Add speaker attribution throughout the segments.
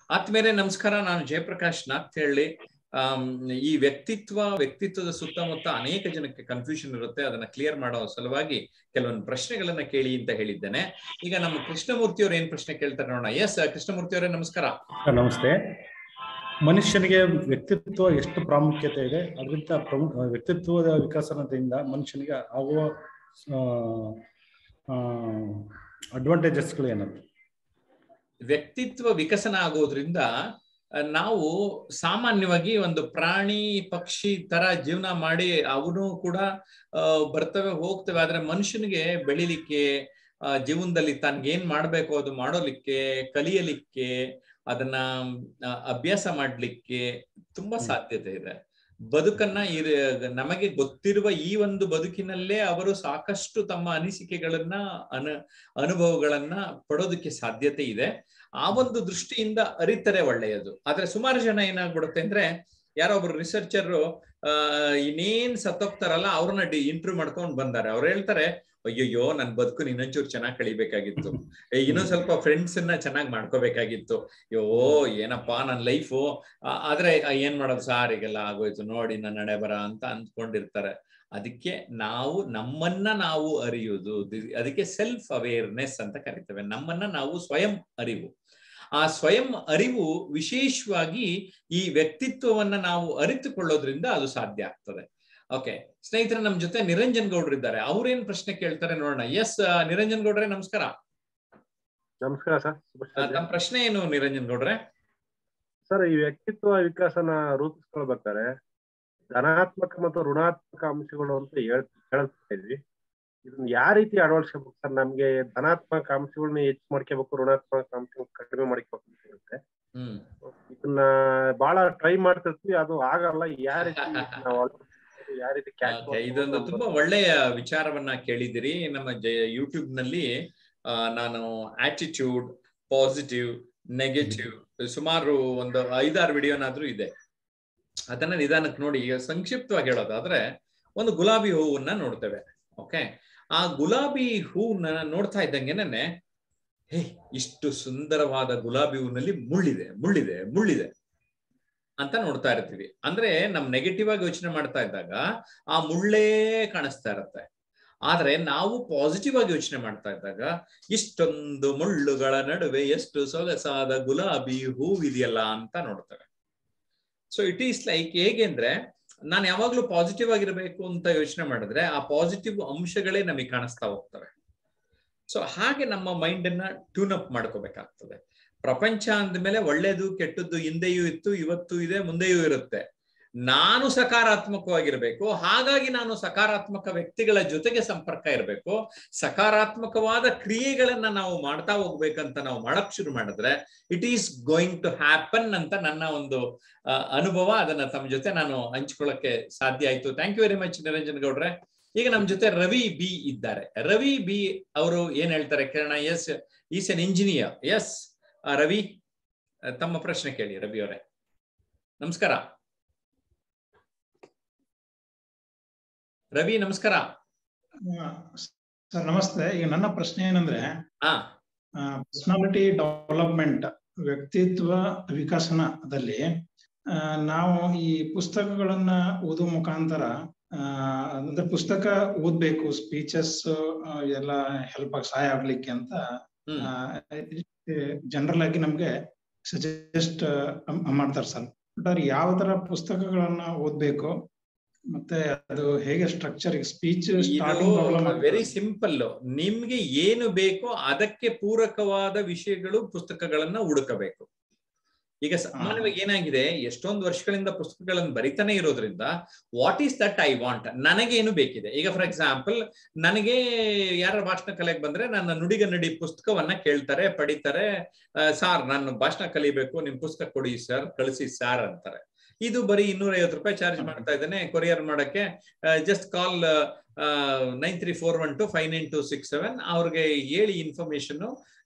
Speaker 1: ಆತ್ಮೇಲೆ ನಮಸ್ಕಾರ ನಾನು ಜಯಪ್ರಕಾಶ್ ನಾಥ್ ಹೇಳಿ ಆಮ್, ಈ ವ್ಯಕ್ತಿತ್ವ ವ್ಯಕ್ತಿತ್ವದ ಸುತ್ತಮುತ್ತ ಅನೇಕ ಜನಕ್ಕೆ ಕನ್ಫ್ಯೂಷನ್ ಇರುತ್ತೆ ಅದನ್ನ ಕ್ಲಿಯರ್ ಮಾಡೋ ಸಲುವಾಗಿ ಕೆಲವೊಂದು ಪ್ರಶ್ನೆಗಳನ್ನ ಕೇಳಿ ಅಂತ ಹೇಳಿದ್ದೇನೆ ಈಗ ನಮ್ಮ ಕೃಷ್ಣಮೂರ್ತಿ ಅವ್ರು ಏನ್ ಪ್ರಶ್ನೆ ಕೇಳ್ತಾರೆ ನೋಡೋಣ ಎಸ್ ಕೃಷ್ಣಮೂರ್ತಿ ಅವರೇ ನಮಸ್ಕಾರ
Speaker 2: ಸರ್, ನಮಸ್ತೆ ಮನುಷ್ಯನಿಗೆ ವ್ಯಕ್ತಿತ್ವ ಎಷ್ಟು ಪ್ರಾಮುಖ್ಯತೆ ಇದೆ ಅದರಿಂದ ಪ್ರಮುಖ ವ್ಯಕ್ತಿತ್ವದ ವಿಕಸನದಿಂದ ಮನುಷ್ಯನಿಗೆ ಆಗುವ ಅಡ್ವಾಂಟೇಜಸ್ಗಳು ಏನಂತ
Speaker 1: ವ್ಯಕ್ತಿತ್ವ ವಿಕಸನ ಆಗೋದ್ರಿಂದ ಆ, ನಾವು ಸಾಮಾನ್ಯವಾಗಿ ಒಂದು ಪ್ರಾಣಿ ಪಕ್ಷಿ ತರ ಜೀವನ ಮಾಡಿ ಅವನು ಕೂಡ ಆ, ಬರ್ತವೆ ಹೋಗ್ತವೆ ಆದ್ರೆ ಮನುಷ್ಯನಿಗೆ ಬೆಳಿಲಿಕ್ಕೆ ಆ, ಜೀವನದಲ್ಲಿ ತನ್ಗೇನ್ ಮಾಡ್ಬೇಕು ಅದು ಮಾಡೋಲಿಕ್ಕೆ ಕಲಿಯಲಿಕ್ಕೆ ಅದನ್ನ ಆ, ಅಭ್ಯಾಸ ಮಾಡ್ಲಿಕ್ಕೆ ತುಂಬಾ
Speaker 2: ಹ್ಮ್.
Speaker 1: ಸಾಧ್ಯತೆ ಇದೆ ಬದುಕನ್ನ ಇರ- ನಮಗೆ ಗೊತ್ತಿರುವ ಈ ಒಂದು ಬದುಕಿನಲ್ಲೇ ಅವರು ಸಾಕಷ್ಟು ತಮ್ಮ ಅನಿಸಿಕೆಗಳನ್ನ ಅನು ಅನುಭವಗಳನ್ನ ಪಡೋದಕ್ಕೆ ಸಾಧ್ಯತೆ ಇದೆ ಆ ಒಂದು ದೃಷ್ಟಿಯಿಂದ ಅರಿತರೆ ಒಳ್ಳೆಯದು ಆದ್ರೆ ಸುಮಾರು ಜನ ಏನಾಗ್ಬಿಡುತ್ತೆ ಅಂದ್ರೆ ಯಾರೋ ಒಬ್ರು ರಿಸರ್ಚರ್ ಆ ಇನ್ನೇನ್ ಸತ್ತೋಗ್ತಾರಲ್ಲ ಅವ್ರನ್ನ ಡಿ ಇಂಟರ್ವ್ಯೂ ಮಾಡ್ಕೊಂಡ್ ಬಂದಾರೆ ಅವ್ರು ಹೇಳ್ತಾರೆ ಅಯ್ಯಯ್ಯೋ ನನ್ ಬದುಕು ಇನ್ನೊಂಚೂರು ಚೆನ್ನಾಗ್ ಕಳಿಬೇಕಾಗಿತ್ತು ಏ, ಇನ್ನೊಂದ್ ಸ್ವಲ್ಪ ಫ್ರೆಂಡ್ಸ್ ಅನ್ನ ಚೆನ್ನಾಗ್ ಮಾಡ್ಕೋಬೇಕಾಗಿತ್ತು ಅಯ್ಯೋ ಏನಪ್ಪಾ ನನ್ ಲೈಫು ಆದ್ರೆ ಆ, ಏನ್ ಮಾಡೋದು ಸಾರ್ ಈಗೆಲ್ಲ ಆಗೋಯ್ತು ನೋಡಿ ನನ್ನ ನಡೆ ಬರ ಅಂತ ಅಂದ್ಕೊಂಡಿರ್ತಾರೆ ಅದಕ್ಕೆ ನಾವು ನಮ್ಮನ್ನ ನಾವು ಅರಿಯುವುದು ದಿ- ಅದಕ್ಕೆ ಸೆಲ್ಫ್ ಅವೇರ್ನೆಸ್ ಅಂತ ಕರಿತೇವೆ ನಮ್ಮನ್ನ ನಾವು ಸ್ವಯಂ ಅರಿವು ಆ ಸ್ವಯಂ ಅರಿವು ವಿಶೇಷವಾಗಿ ಈ ವ್ಯಕ್ತಿತ್ವವನ್ನ ನಾವು ಅರಿತುಕೊಳ್ಳೋದ್ರಿಂದ ಅದು ಸಾಧ್ಯ ಆಗ್ತದೆ ಓಕೆ ಸ್ನೇಹಿತರೆ ನಮ್ ಜೊತೆ ನಿರಂಜನ್ ಗೌಡ್ರು ಇದ್ದಾರೆ ಅವ್ರೇನ್ ಪ್ರಶ್ನೆ ಕೇಳ್ತಾರೆ ನೋಡೋಣ ಎಸ್ ನಿರಂಜನ್ ಗೌಡ್ರೆ ನಮಸ್ಕಾರ
Speaker 3: ನಮಸ್ಕಾರ ಸರ್ ಶುಭ
Speaker 1: ಆ,
Speaker 3: ಸಂಜೆ.
Speaker 1: ತಮ್ಮ ಪ್ರಶ್ನೆ ಏನು ನಿರಂಜನ್ ಗೌಡ್ರೆ
Speaker 3: ಸರ್ ಈ ವ್ಯಕ್ತಿತ್ವ ವಿಕಾಸನ ರೂಪಿಸ್ಕೊಳ್ಬೇಕಾದ್ರೆ ಧನಾತ್ಮಕ ಮತ್ತು ಋಣಾತ್ಮಕ ಅಂಶಗಳು ಅಂತ ಹೇಳ್ ಹೇಳ್ತಾ ಇದ್ವಿ ಇದನ್ನ ಯಾವ ರೀತಿ ಅಳವಡಿಸ್ಕೋಬೇಕು ಸರ್ ನಮ್ಗೆ ಧನಾತ್ಮಕ ಅಂಶಗಳನ್ನ ಹೆಚ್ಚು ಮಾಡ್ಕೋಬೇಕು ಋಣಾತ್ಮಕ ಅಂಶ ಕಡಿಮೆ ಮಾಡ್ಕೋಬೇಕು ಅಂತ ಇರುತ್ತೆ
Speaker 1: ಹ್ಮ್
Speaker 3: ಇದನ್ನ ಬಹಳ ಟ್ರೈ ಮಾಡ್ತಿರ್ತೀವಿ ಅದು ಆಗಲ್ಲ ಯಾವ ರೀತಿ ನಾವು ಅಳವಡಿಸ್ಕೊಳ್ಳೋದು, ಯಾವ ರೀತಿ catch
Speaker 1: Okay, ಇದೊಂದು
Speaker 3: ಮಾಡ್ಕೊಳ್ಳೋದು
Speaker 1: ತುಂಬಾ ಒಳ್ಳೆಯ ವಿಚಾರವನ್ನ ಕೇಳಿದಿರಿ ನಮ್ಮ ಯೂಟ್ಯೂಬ್ ನಲ್ಲಿ ಆ, ನಾನು ಆಟಿಟ್ಯೂಡ್ ಪಾಸಿಟಿವ್ ನೆಗೆಟಿವ್ ಸುಮಾರು ಒಂದು ಐದಾರು ವಿಡಿಯೋನಾದ್ರೂ ಇದೆ ಅದನ್ನ ನಿಧಾನಕ್ಕೆ ನೋಡಿ ಈಗ ಸಂಕ್ಷಿಪ್ತವಾಗಿ ಹೇಳೋದಾದ್ರೆ ಒಂದು ಗುಲಾಬಿ ಹೂವನ್ನ ನೋಡ್ತೇವೆ ಓಕೆ ಆ ಗುಲಾಬಿ ಹೂವನ್ನ ನೋಡ್ತಾ ಇದ್ದಂಗೆನೆ ಹೇ ಇಷ್ಟು ಸುಂದರವಾದ ಗುಲಾಬಿ ಹೂವಿನಲ್ಲಿ ಮುಳ್ಳಿದೆ ಮುಳ್ಳಿದೆ ಮುಳ್ಳಿದೆ ಅಂತ ನೋಡ್ತಾ ಇರ್ತೀವಿ ಅಂದ್ರೆ ನಮ್ ನೆಗೆಟಿವ್ ಆಗಿ ಯೋಚನೆ ಮಾಡ್ತಾ ಇದ್ದಾಗ ಆ ಮುಳ್ಳೇ ಕಾಣಿಸ್ತಾ ಇರತ್ತೆ ಆದ್ರೆ ನಾವು ಪಾಸಿಟಿವ್ ಆಗಿ ಯೋಚನೆ ಮಾಡ್ತಾ ಇದ್ದಾಗ ಇಷ್ಟೊಂದು ಮುಳ್ಳುಗಳ ನಡುವೆ ಎಷ್ಟು ಸೊಗಸಾದ ಗುಲಾಬಿ ಹೂವಿದೆಯಲ್ಲ ಅಂತ ನೋಡ್ತೇವೆ ಸೊ ಇಟ್ ಈಸ್ ಲೈಕ್ ಹೇಗೆ ಅಂದ್ರೆ ನಾನು ಯಾವಾಗ್ಲೂ ಪಾಸಿಟಿವ್ ಆಗಿರ್ಬೇಕು ಅಂತ ಯೋಚನೆ ಮಾಡಿದ್ರೆ ಆ ಪಾಸಿಟಿವ್ ಅಂಶಗಳೇ ನಮಗೆ ಕಾಣಿಸ್ತಾ ಹೋಗ್ತವೆ ಸೊ ಹಾಗೆ ನಮ್ಮ ಮೈಂಡ್ ಅನ್ನ ಟ್ಯೂನ್ ಅಪ್ ಮಾಡ್ಕೋಬೇಕಾಗ್ತದೆ ಪ್ರಪಂಚ ಅಂದ್ಮೇಲೆ ಒಳ್ಳೇದು ಕೆಟ್ಟದ್ದು ಹಿಂದೆಯೂ ಇತ್ತು ಇವತ್ತು ಇದೆ ಮುಂದೆಯೂ ಇರುತ್ತೆ ನಾನು ಸಕಾರಾತ್ಮಕವಾಗಿರ್ಬೇಕು ಹಾಗಾಗಿ ನಾನು ಸಕಾರಾತ್ಮಕ ವ್ಯಕ್ತಿಗಳ ಜೊತೆಗೆ ಸಂಪರ್ಕ ಇರಬೇಕು ಸಕಾರಾತ್ಮಕವಾದ ಕ್ರಿಯೆಗಳನ್ನ ನಾವು ಮಾಡ್ತಾ ಹೋಗ್ಬೇಕಂತ ನಾವು ಮಾಡಕ್ ಶುರು ಮಾಡಿದ್ರೆ it is going to happen ಅಂತ ನನ್ನ ಒಂದು ಆ, ಅನುಭವ ಅದನ್ನ ತಮ್ಮ ಜೊತೆ ನಾನು ಹಂಚ್ಕೊಳ್ಳಕ್ಕೆ ಸಾಧ್ಯ ಆಯ್ತು thank you very much Niranjan ಗೌಡ್ರೆ ಈಗ ನಮ್ ಜೊತೆ ರವಿ ಬಿ ಇದ್ದಾರೆ ರವಿ ಬಿ ಅವರು ಏನ್ ಹೇಳ್ತಾರೆ Kiran S is an engineer S Ravi ಆ, ತಮ್ಮ ಪ್ರಶ್ನೆ ಕೇಳಿ ರವಿ ಅವರೇ ನಮಸ್ಕಾರ ರವಿ ನಮಸ್ಕಾರ
Speaker 4: ಸರ್ ನಮಸ್ತೆ ಈಗ ನನ್ನ ಪ್ರಶ್ನೆ ಏನಂದ್ರೆ
Speaker 1: ಹಾ
Speaker 4: ಪರ್ಸನಾಲಿಟಿ ಡೆವಲಪ್ಮೆಂಟ್ ವ್ಯಕ್ತಿತ್ವ ವಿಕಸನದಲ್ಲಿ ಆ, ನಾವು ಈ ಪುಸ್ತಕಗಳನ್ನ ಓದುವ ಮುಖಾಂತರ ಆ, ಅಂದ್ರೆ ಪುಸ್ತಕ ಓದ್ಬೇಕು ಸ್ಪೀಚಸ್ ಎಲ್ಲ ಹೆಲ್ಪ್ ಆಗಿ ಸಹಾಯ ಆಗ್ಲಿಕ್ಕೆ ಅಂತ
Speaker 1: ಹ್ಮ್
Speaker 4: ಜನರಲ್ ಆಗಿ ನಮ್ಗೆ ಸಜೆಸ್ಟ್ ಮಾಡ್ತಾರೆ ಸರ್ ಬಟ್ ಅವ್ರು ಯಾವ ತರ ಪುಸ್ತಕಗಳನ್ನ ಓದ್ಬೇಕು ಮತ್ತೆ ಅದು ಹೇಗೆ structure speech starting problem
Speaker 1: very simple ನಿಮ್ಗೆ ಏನು ಬೇಕೋ ಅದಕ್ಕೆ ಪೂರಕವಾದ ವಿಷಯಗಳು ಪುಸ್ತಕಗಳನ್ನ ಹುಡುಕಬೇಕು ಈಗ ಸಾಮಾನ್ಯವಾಗಿ ಏನಾಗಿದೆ ಎಷ್ಟೊಂದು ವರ್ಷಗಳಿಂದ ಪುಸ್ತಕಗಳನ್ನು ಬರಿತಾನೆ ಇರೋದ್ರಿಂದ what is that I want ನನಗೇನು ಬೇಕಿದೆ ಈಗ ಫಾರ್ ಎಕ್ಸಾಂಪಲ್ ನನಗೆ ಯಾರ ಭಾಷಣ ಕಲಿಯಕ್ ಬಂದ್ರೆ ನನ್ನ ನುಡಿಗನ್ನಡಿ ಪುಸ್ತಕವನ್ನ ಕೇಳ್ತಾರೆ ಪಡಿತಾರೆ ಸಾರ್ ನಾನು ಭಾಷಣ ಕಲಿಬೇಕು ನಿಮ್ ಪುಸ್ತಕ ಕೊಡಿ ಸರ್ ಕಳಿಸಿ ಸಾರ್ ಅಂತಾರೆ ಇದು ಬರೀ ಇನ್ನೂರ ಐವತ್ತು ರೂಪಾಯಿ ಚಾರ್ಜ್ ಮಾಡ್ತಾ ಇದ್ದೇನೆ ಕೊರಿಯರ್ ಮಾಡಕ್ಕೆ just call nine three four one two five nine two six seven ಅವ್ರಿಗೆ ಹೇಳಿ ಇನ್ಫಾರ್ಮೇಶನ್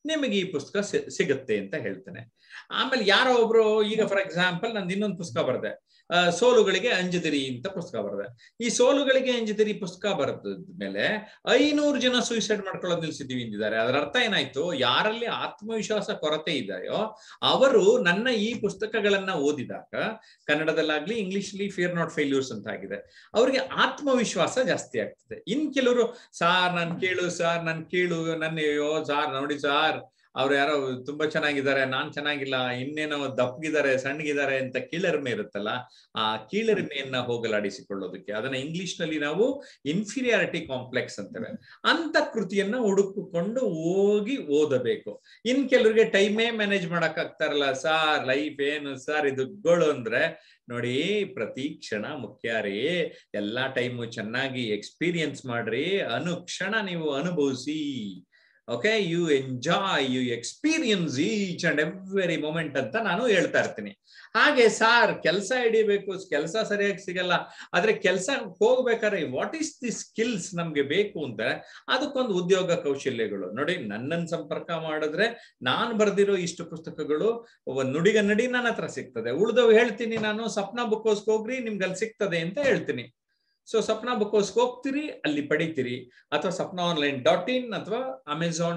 Speaker 1: ನಿಮಗೆ ಈ ಪುಸ್ತಕ ಸಿ- ಸಿಗುತ್ತೆ ಅಂತ ಹೇಳ್ತೇನೆ ಆಮೇಲೆ ಯಾರೋ ಒಬ್ರು ಈಗ ಫಾರ್ ಎಕ್ಸಾಂಪಲ್ ನಂದು ಇನ್ನೊಂದು ಪುಸ್ತಕ ಬರೆದೆ ಆ, ಸೋಲುಗಳಿಗೆ ಅಂಜದಿರಿ ಅಂತ ಪುಸ್ತಕ ಬರೆದೆ ಈ ಸೋಲುಗಳಿಗೆ ಅಂಜದಿರಿ ಪುಸ್ತಕ ಬರೆದ ಮೇಲೆ ಐನೂರು ಜನ ಸೂಸೈಡ್ ಮಾಡ್ಕೊಳ್ಳೋದು ನಿಲ್ಸಿದೀವಿ ಅಂದಿದ್ದಾರೆ ಅದರ ಅರ್ಥ ಏನಾಯ್ತು ಯಾರಲ್ಲಿ ಆತ್ಮವಿಶ್ವಾಸ ಕೊರತೆ ಇದೆಯೋ ಅವರು ನನ್ನ ಈ ಪುಸ್ತಕಗಳನ್ನ ಓದಿದಾಗ ಕನ್ನಡದಲ್ಲಾಗ್ಲಿ ಇಂಗ್ಲಿಷ್ಲಿ ಫಿಯರ್ ನಾಟ್ ಫೇಲ್ಯೂರ್ಸ್ ಅಂತ ಆಗಿದೆ ಅವ್ರಿಗೆ ಆತ್ಮವಿಶ್ವಾಸ ಜಾಸ್ತಿ ಆಗ್ತದೆ ಇನ್ ಕೆಲವರು ಸಾರ್ ನನ್ ಕೇಳು ಸಾರ್ ನನ್ ಕೇಳು ನನ್ನ ಅಯ್ಯೋ ಸಾರ್ ನೋಡಿ ಸಾರ್ ಅವ್ರು ಯಾರೋ ತುಂಬಾ ಚೆನ್ನಾಗಿದ್ದಾರೆ ನಾನ್ ಚೆನ್ನಾಗಿಲ್ಲ ಇನ್ನೇನೋ ದಪ್ಪಗಿದ್ದಾರೆ ಸಣ್ಣಗಿದ್ದಾರೆ ಅಂತ ಕೀಳರಿಮೆ ಇರುತ್ತಲ್ಲ ಆ ಕೀಳರಿಮೆಯನ್ನ ಹೋಗಲಾಡಿಸಿಕೊಳ್ಳೋದಕ್ಕೆ ಅದನ್ನ ಇಂಗ್ಲಿಷ್ ನಲ್ಲಿ ನಾವು ಇನ್ಫೀರಿಯಾರಿಟಿ ಕಾಂಪ್ಲೆಕ್ಸ್ ಅಂತೇವೆ ಅಂತ ಕೃತಿಯನ್ನ ಹುಡುಕಿಕೊಂಡು ಹೋಗಿ ಓದಬೇಕು ಇನ್ ಕೆಲವ್ರಿಗೆ ಟೈಮೇ ಮ್ಯಾನೇಜ್ ಮಾಡಕ್ ಆಗ್ತಾರಲ್ಲ ಸಾರ್ ಲೈಫ್ ಏನು ಸರ್ ಇದು ಗೋಳು ಅಂದ್ರೆ ನೋಡಿ ಪ್ರತಿ ಕ್ಷಣ ಮುಖ್ಯ ರೀ ಎಲ್ಲಾ ಟೈಮು ಚೆನ್ನಾಗಿ ಎಕ್ಸ್ಪೀರಿಯನ್ಸ್ ಮಾಡ್ರಿ ಅನುಕ್ಷಣ ನೀವು ಅನುಭವಿಸಿ okay you enjoy you experience each and every moment ಅಂತ ನಾನು ಹೇಳ್ತಾ ಇರ್ತೀನಿ ಹಾಗೆ ಸಾರ್ ಕೆಲಸ ಹಿಡಿಬೇಕು ಕೆಲಸ ಸರಿಯಾಗಿ ಸಿಗಲ್ಲ ಆದ್ರೆ ಕೆಲಸ ಹೋಗ್ಬೇಕಾದ್ರೆ ವಾಟ್ ಈಸ್ ದಿ ಸ್ಕಿಲ್ಸ್ ನಮ್ಗೆ ಬೇಕು ಅಂತ ಅದಕ್ಕೊಂದು ಉದ್ಯೋಗ ಕೌಶಲ್ಯಗಳು ನೋಡಿ ನನ್ನನ್ನು ಸಂಪರ್ಕ ಮಾಡಿದ್ರೆ ನಾನು ಬರ್ದಿರೋ ಇಷ್ಟು ಪುಸ್ತಕಗಳು ಒಬ್ಬ ನುಡಿಗನ್ನಡಿ ನನ್ನ ಹತ್ರ ಸಿಗ್ತದೆ ಉಳ್ದವ್ ಹೇಳ್ತೀನಿ ನಾನು ಸಪ್ನ ಬುಕ್ಕೋಸ್ಗೆ ಹೋಗ್ರಿ ನಿಮ್ಗೆ ಅಲ್ಲಿ ಸಿಗ್ತದೆ ಅಂತ ಹೇಳ್ತೀನಿ ಸೊ ಸಪ್ನ ಬುಕ್ಕೋಸ್ಗೆ ಹೋಗ್ತೀರಿ ಅಲ್ಲಿ ಪಡಿತೀರಿ ಅಥವಾ ಸಪ್ನ ಆನ್ಲೈನ್ ಡಾಟ್ ಇನ್ ಅಥವಾ ಅಮೆಝಾನ್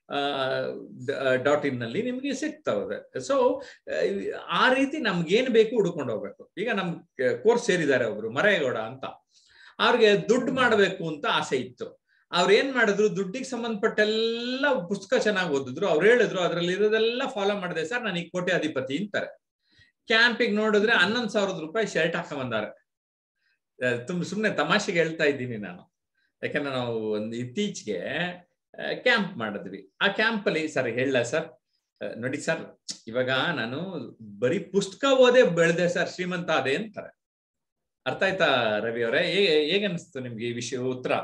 Speaker 1: ಡಾಟ್ ಇನ್ ನಲ್ಲಿ ನಿಮ್ಗೆ ಸಿಗ್ತವೆ ಸೊ ಆ ರೀತಿ ನಮ್ಗೇನ್ ಬೇಕು ಹುಡ್ಕೊಂಡು ಹೋಗ್ಬೇಕು ಈಗ ನಮ್ ಕೋರ್ಸ್ ಸೇರಿದ್ದಾರೆ ಒಬ್ರು ಮರೇಗೌಡ ಅಂತ ಅವ್ರಿಗೆ ದುಡ್ಡು ಮಾಡಬೇಕು ಅಂತ ಆಸೆ ಇತ್ತು ಅವ್ರು ಏನ್ ಮಾಡಿದ್ರು ದುಡ್ಡಿಗೆ ಸಂಬಂಧಪಟ್ಟೆಲ್ಲ ಪುಸ್ತಕ ಚೆನ್ನಾಗಿ ಓದಿದ್ರು ಅವ್ರು ಹೇಳಿದ್ರು ಅದ್ರಲ್ಲಿ ಇರೋದೆಲ್ಲ ಫಾಲೋ ಮಾಡಿದೆ ಸರ್ ನನಗೆ ಕೋಟೆ ಅಧಿಪತಿ ಅಂತಾರೆ ಕ್ಯಾಂಪಿಗೆ ನೋಡಿದ್ರೆ ಹನ್ನೊಂದು ಸಾವಿರದ ರೂಪಾಯಿ ಶರ್ಟ್ ಹಾಕೊಂಬಂದಾರೆ ತುಂಬ ಸುಮ್ಮನೆ ತಮಾಷೆಗೆ ಹೇಳ್ತಾ ಇದ್ದೀನಿ ನಾನು ಯಾಕಂದ್ರೆ ನಾವು ಒಂದು ಇತ್ತೀಚೆಗೆ ಕ್ಯಾಂಪ್ ಮಾಡಿದ್ವಿ ಆ ಕ್ಯಾಂಪ್ ಅಲ್ಲಿ ಸರ್ ಹೇಳ ಸರ್ ನೋಡಿ ಸರ್ ಇವಾಗ ನಾನು ಬರೀ ಪುಸ್ತಕ ಓದೇ ಬೆಳೆದೆ ಸರ್ ಶ್ರೀಮಂತ ಅದೇ ಅಂತಾರೆ ಅರ್ಥ ಆಯ್ತಾ ರವಿ ಅವರೇ ಹೇಗೆ ಅನಿಸ್ತು ನಿಮ್ಗೆ ಈ ವಿಷಯ ಉತ್ತರ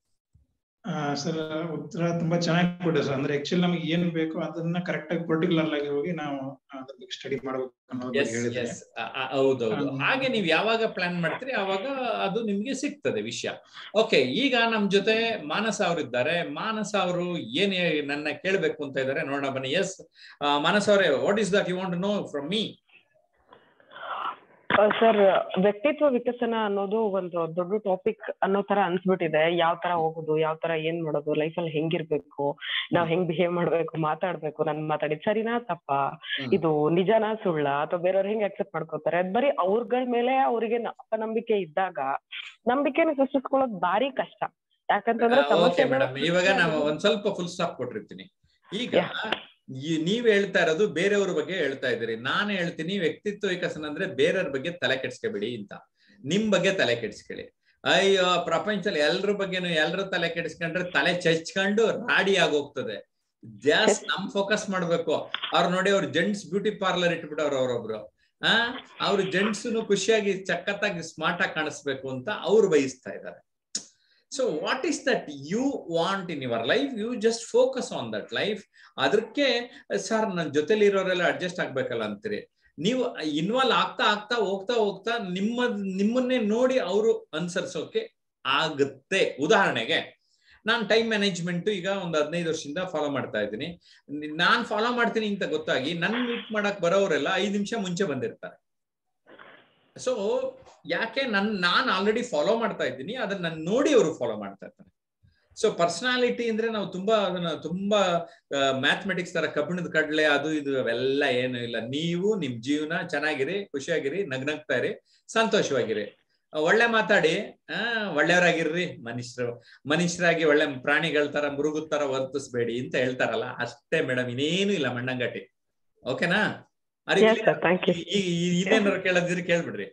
Speaker 4: ಸರ್ ಉತ್ತರ ತುಂಬಾ ಚೆನ್ನಾಗಿ ಕೊಟ್ಟೆ ಸರ್ ಅಂದ್ರೆ ಆಕ್ಚುಲಿ ನಮಗೆ ಏನ್ ಬೇಕು ಅದನ್ನ ಕರೆಕ್ಟ್ ಆಗಿ ಪರ್ಟಿಕ್ಯುಲರ್ ಆಗಿ ಹೋಗಿ ನಾವು ಅದ್ರ ಬಗ್ಗೆ ಸ್ಟಡಿ ಮಾಡ್ಬೇಕು ಅನ್ನೋದು ಹೇಳಿದ್ರೆ
Speaker 1: ಹೌದೌದು ಹಾಗೆ ನೀವು ಯಾವಾಗ ಪ್ಲಾನ್ ಮಾಡ್ತೀರಿ ಅವಾಗ ಅದು ನಿಮ್ಗೆ ಸಿಗ್ತದೆ ವಿಷಯ ಓಕೆ ಈಗ ನಮ್ ಜೊತೆ ಮಾನಸ ಅವರು ಇದ್ದಾರೆ ಮಾನಸ ಅವರು ಏನ್ ನನ್ನ ಕೇಳ್ಬೇಕು ಅಂತ ಇದ್ದಾರೆ ನೋಡೋಣ ಬನ್ನಿ ಎಸ್ ಮಾನಸ ಅವರೇ what is that you want know from me
Speaker 5: sir ವ್ಯಕ್ತಿತ್ವ ವಿಕಸನ ಅನ್ನೋದು ಒಂದು ದೊಡ್ಡ ಟಾಪಿಕ್ ಅನ್ನೋ ತರ ಅನ್ಸ್ಬಿಟ್ಟಿದೆ ಯಾವ ತರ ಹೋಗೋದು ಯಾವ ತರ ಏನ್ ಮಾಡೋದು ಲೈಫಲ್ಲಿ ಹೆಂಗಿರ್ಬೇಕು ನಾವ್ ಹೆಂಗ್ ಬಿಹೇವ್ ಮಾಡ್ಬೇಕು ಮಾತಾಡ್ಬೇಕು ನನ್ ಮಾತಾಡಿದ್ ಸರಿನಾ ತಪ್ಪ ಇದು ನಿಜನಾ ಸುಳ್ಳ ಅಥವಾ ಬೇರೆಯವ್ರು ಹೆಂಗ್ ಅಕ್ಸೆಪ್ಟ್ ಮಾಡ್ಕೋತಾರೆ ಅದ್ ಬರೀ ಅವ್ರಗಳ ಮೇಲೆ ಅವರಿಗೆ ಅಪನಂಬಿಕೆ ಇದ್ದಾಗ ನಂಬಿಕೆನ ಸೃಷ್ಟಿಸ್ಕೊಳ್ಳೋದು ಭಾರಿ ಕಷ್ಟ ಯಾಕಂತಂದ್ರೆ
Speaker 1: ಇವಾಗ ನಾವು ಒಂದ್ ಸ್ವಲ್ಪ ಫುಲ್ ಸ್ಟಾಪ್ ಕೊಟ್ಟಿರ್ತೀನಿ ಈಗ ನೀವ್ ಹೇಳ್ತಾ ಇರೋದು ಬೇರೆಯವ್ರ ಬಗ್ಗೆ ಹೇಳ್ತಾ ಇದ್ದೀರಿ ನಾನು ಹೇಳ್ತೀನಿ ವ್ಯಕ್ತಿತ್ವ ವಿಕಸನ ಅಂದ್ರೆ ಬೇರೆಯವ್ರ ಬಗ್ಗೆ ತಲೆ ಕೆಡ್ಸ್ಕೊಬೇಡಿ ಅಂತ ನಿಮ್ ಬಗ್ಗೆ ತಲೆ ಕೆಡ್ಸ್ಕೊಳ್ಳಿ ಅಯ್ಯೋ ಪ್ರಪಂಚದಲ್ಲಿ ಎಲ್ರ ಬಗ್ಗೆನು ಎಲ್ರ ತಲೆ ಕೆಡಿಸ್ಕೊಂಡ್ರೆ ತಲೆ ಚಚ್ಕೊಂಡು ರಾಡಿ ಆಗೋಗ್ತದೆ ಜಾಸ್ತಿ ನಮ್ ಫೋಕಸ್ ಮಾಡ್ಬೇಕು ಅವ್ರು ನೋಡಿ ಅವ್ರು ಜೆಂಟ್ಸ್ ಬ್ಯೂಟಿ ಪಾರ್ಲರ್ ಇಟ್ಬಿಟ್ಟವ್ರು ಅವ್ರೊಬ್ರು ಆ ಅವ್ರು ಜೆಂಟ್ಸ್ನು ಖುಷಿಯಾಗಿ ಚಕ್ಕತ್ತಾಗಿ ಸ್ಮಾರ್ಟ್ ಆಗಿ ಕಾಣಿಸ್ಬೇಕು ಅಂತ ಅವ್ರು ಬಯಸ್ತಾ ಇದ್ದಾರೆ so what is that you want in your life you just focus on that life ಅದಕ್ಕೆ ಸರ್ ನನ್ನ ಜೊತೆಲಿ ಇರೋರೆಲ್ಲ ಅಡ್ಜಸ್ಟ್ ಆಗ್ಬೇಕಲ್ಲ ಅಂತೀರಿ ನೀವು ಇನ್ವಾಲ್ವ್ ಆಗ್ತಾ ಆಗ್ತಾ ಹೋಗ್ತಾ ಹೋಗ್ತಾ ನಿಮ್ಮ ನಿಮ್ಮನ್ನೇ ನೋಡಿ ಅವರು ಅನುಸರಿಸೋಕೆ ಆಗುತ್ತೆ ಉದಾಹರಣೆಗೆ ನಾನು ಟೈಮ್ ಮ್ಯಾನೇಜ್ಮೆಂಟ್ ಈಗ ಒಂದು ಹದಿನೈದು ವರ್ಷದಿಂದ ಫಾಲೋ ಮಾಡ್ತಾ ಇದ್ದೀನಿ ನಾನ್ ಫಾಲೋ ಮಾಡ್ತೀನಿ ಅಂತ ಗೊತ್ತಾಗಿ ನನ್ ಮೀಟ್ ಮಾಡಕ್ ಬರೋರೆಲ್ಲ ಐದು ನಿಮಿಷ ಮುಂಚೆ ಬಂದಿರ್ತಾರೆ ಸೊ ಯಾಕೆ ನನ್ ನಾನ್ ಆಲ್ರೆಡಿ ಫಾಲೋ ಮಾಡ್ತಾ ಇದ್ದೀನಿ ಅದನ್ನ ನೋಡಿ ಅವರು ಫಾಲೋ ಮಾಡ್ತಾ ಇರ್ತಾರೆ ಸೊ ಪರ್ಸನಾಲಿಟಿ ಅಂದ್ರೆ ನಾವು ತುಂಬಾ ಅದನ್ನ ತುಂಬಾ ಮ್ಯಾಥಮೆಟಿಕ್ಸ್ ತರ ಕಬ್ಬಿಣದ ಕಡ್ಲೆ ಅದು ಇದು ಅವೆಲ್ಲ ಏನು ಇಲ್ಲ ನೀವು ನಿಮ್ ಜೀವನ ಚೆನ್ನಾಗಿರಿ ಖುಷಿಯಾಗಿರಿ ನಗ್ನಗ್ತಾ ಇರಿ ಸಂತೋಷವಾಗಿರಿ ಒಳ್ಳೆ ಮಾತಾಡಿ ಆ ಒಳ್ಳೆಯವರಾಗಿರ್ರಿ ಮನುಷ್ಯರು ಮನುಷ್ಯರಾಗಿ ಒಳ್ಳೆ ಪ್ರಾಣಿಗಳ ತರ ಮೃಗದ ತರ ವರ್ತಿಸ್ಬೇಡಿ ಅಂತ ಹೇಳ್ತಾರಲ್ಲ ಅಷ್ಟೇ ಮೇಡಮ್ ಇನ್ನೇನು ಇಲ್ಲ ಮಣ್ಣಂಗಟ್ಟಿ ಓಕೆನಾ ಇನ್ನೇನಾರು ಕೇಳದಿದ್ರೆ ಕೇಳ್ಬಿಡ್ರಿ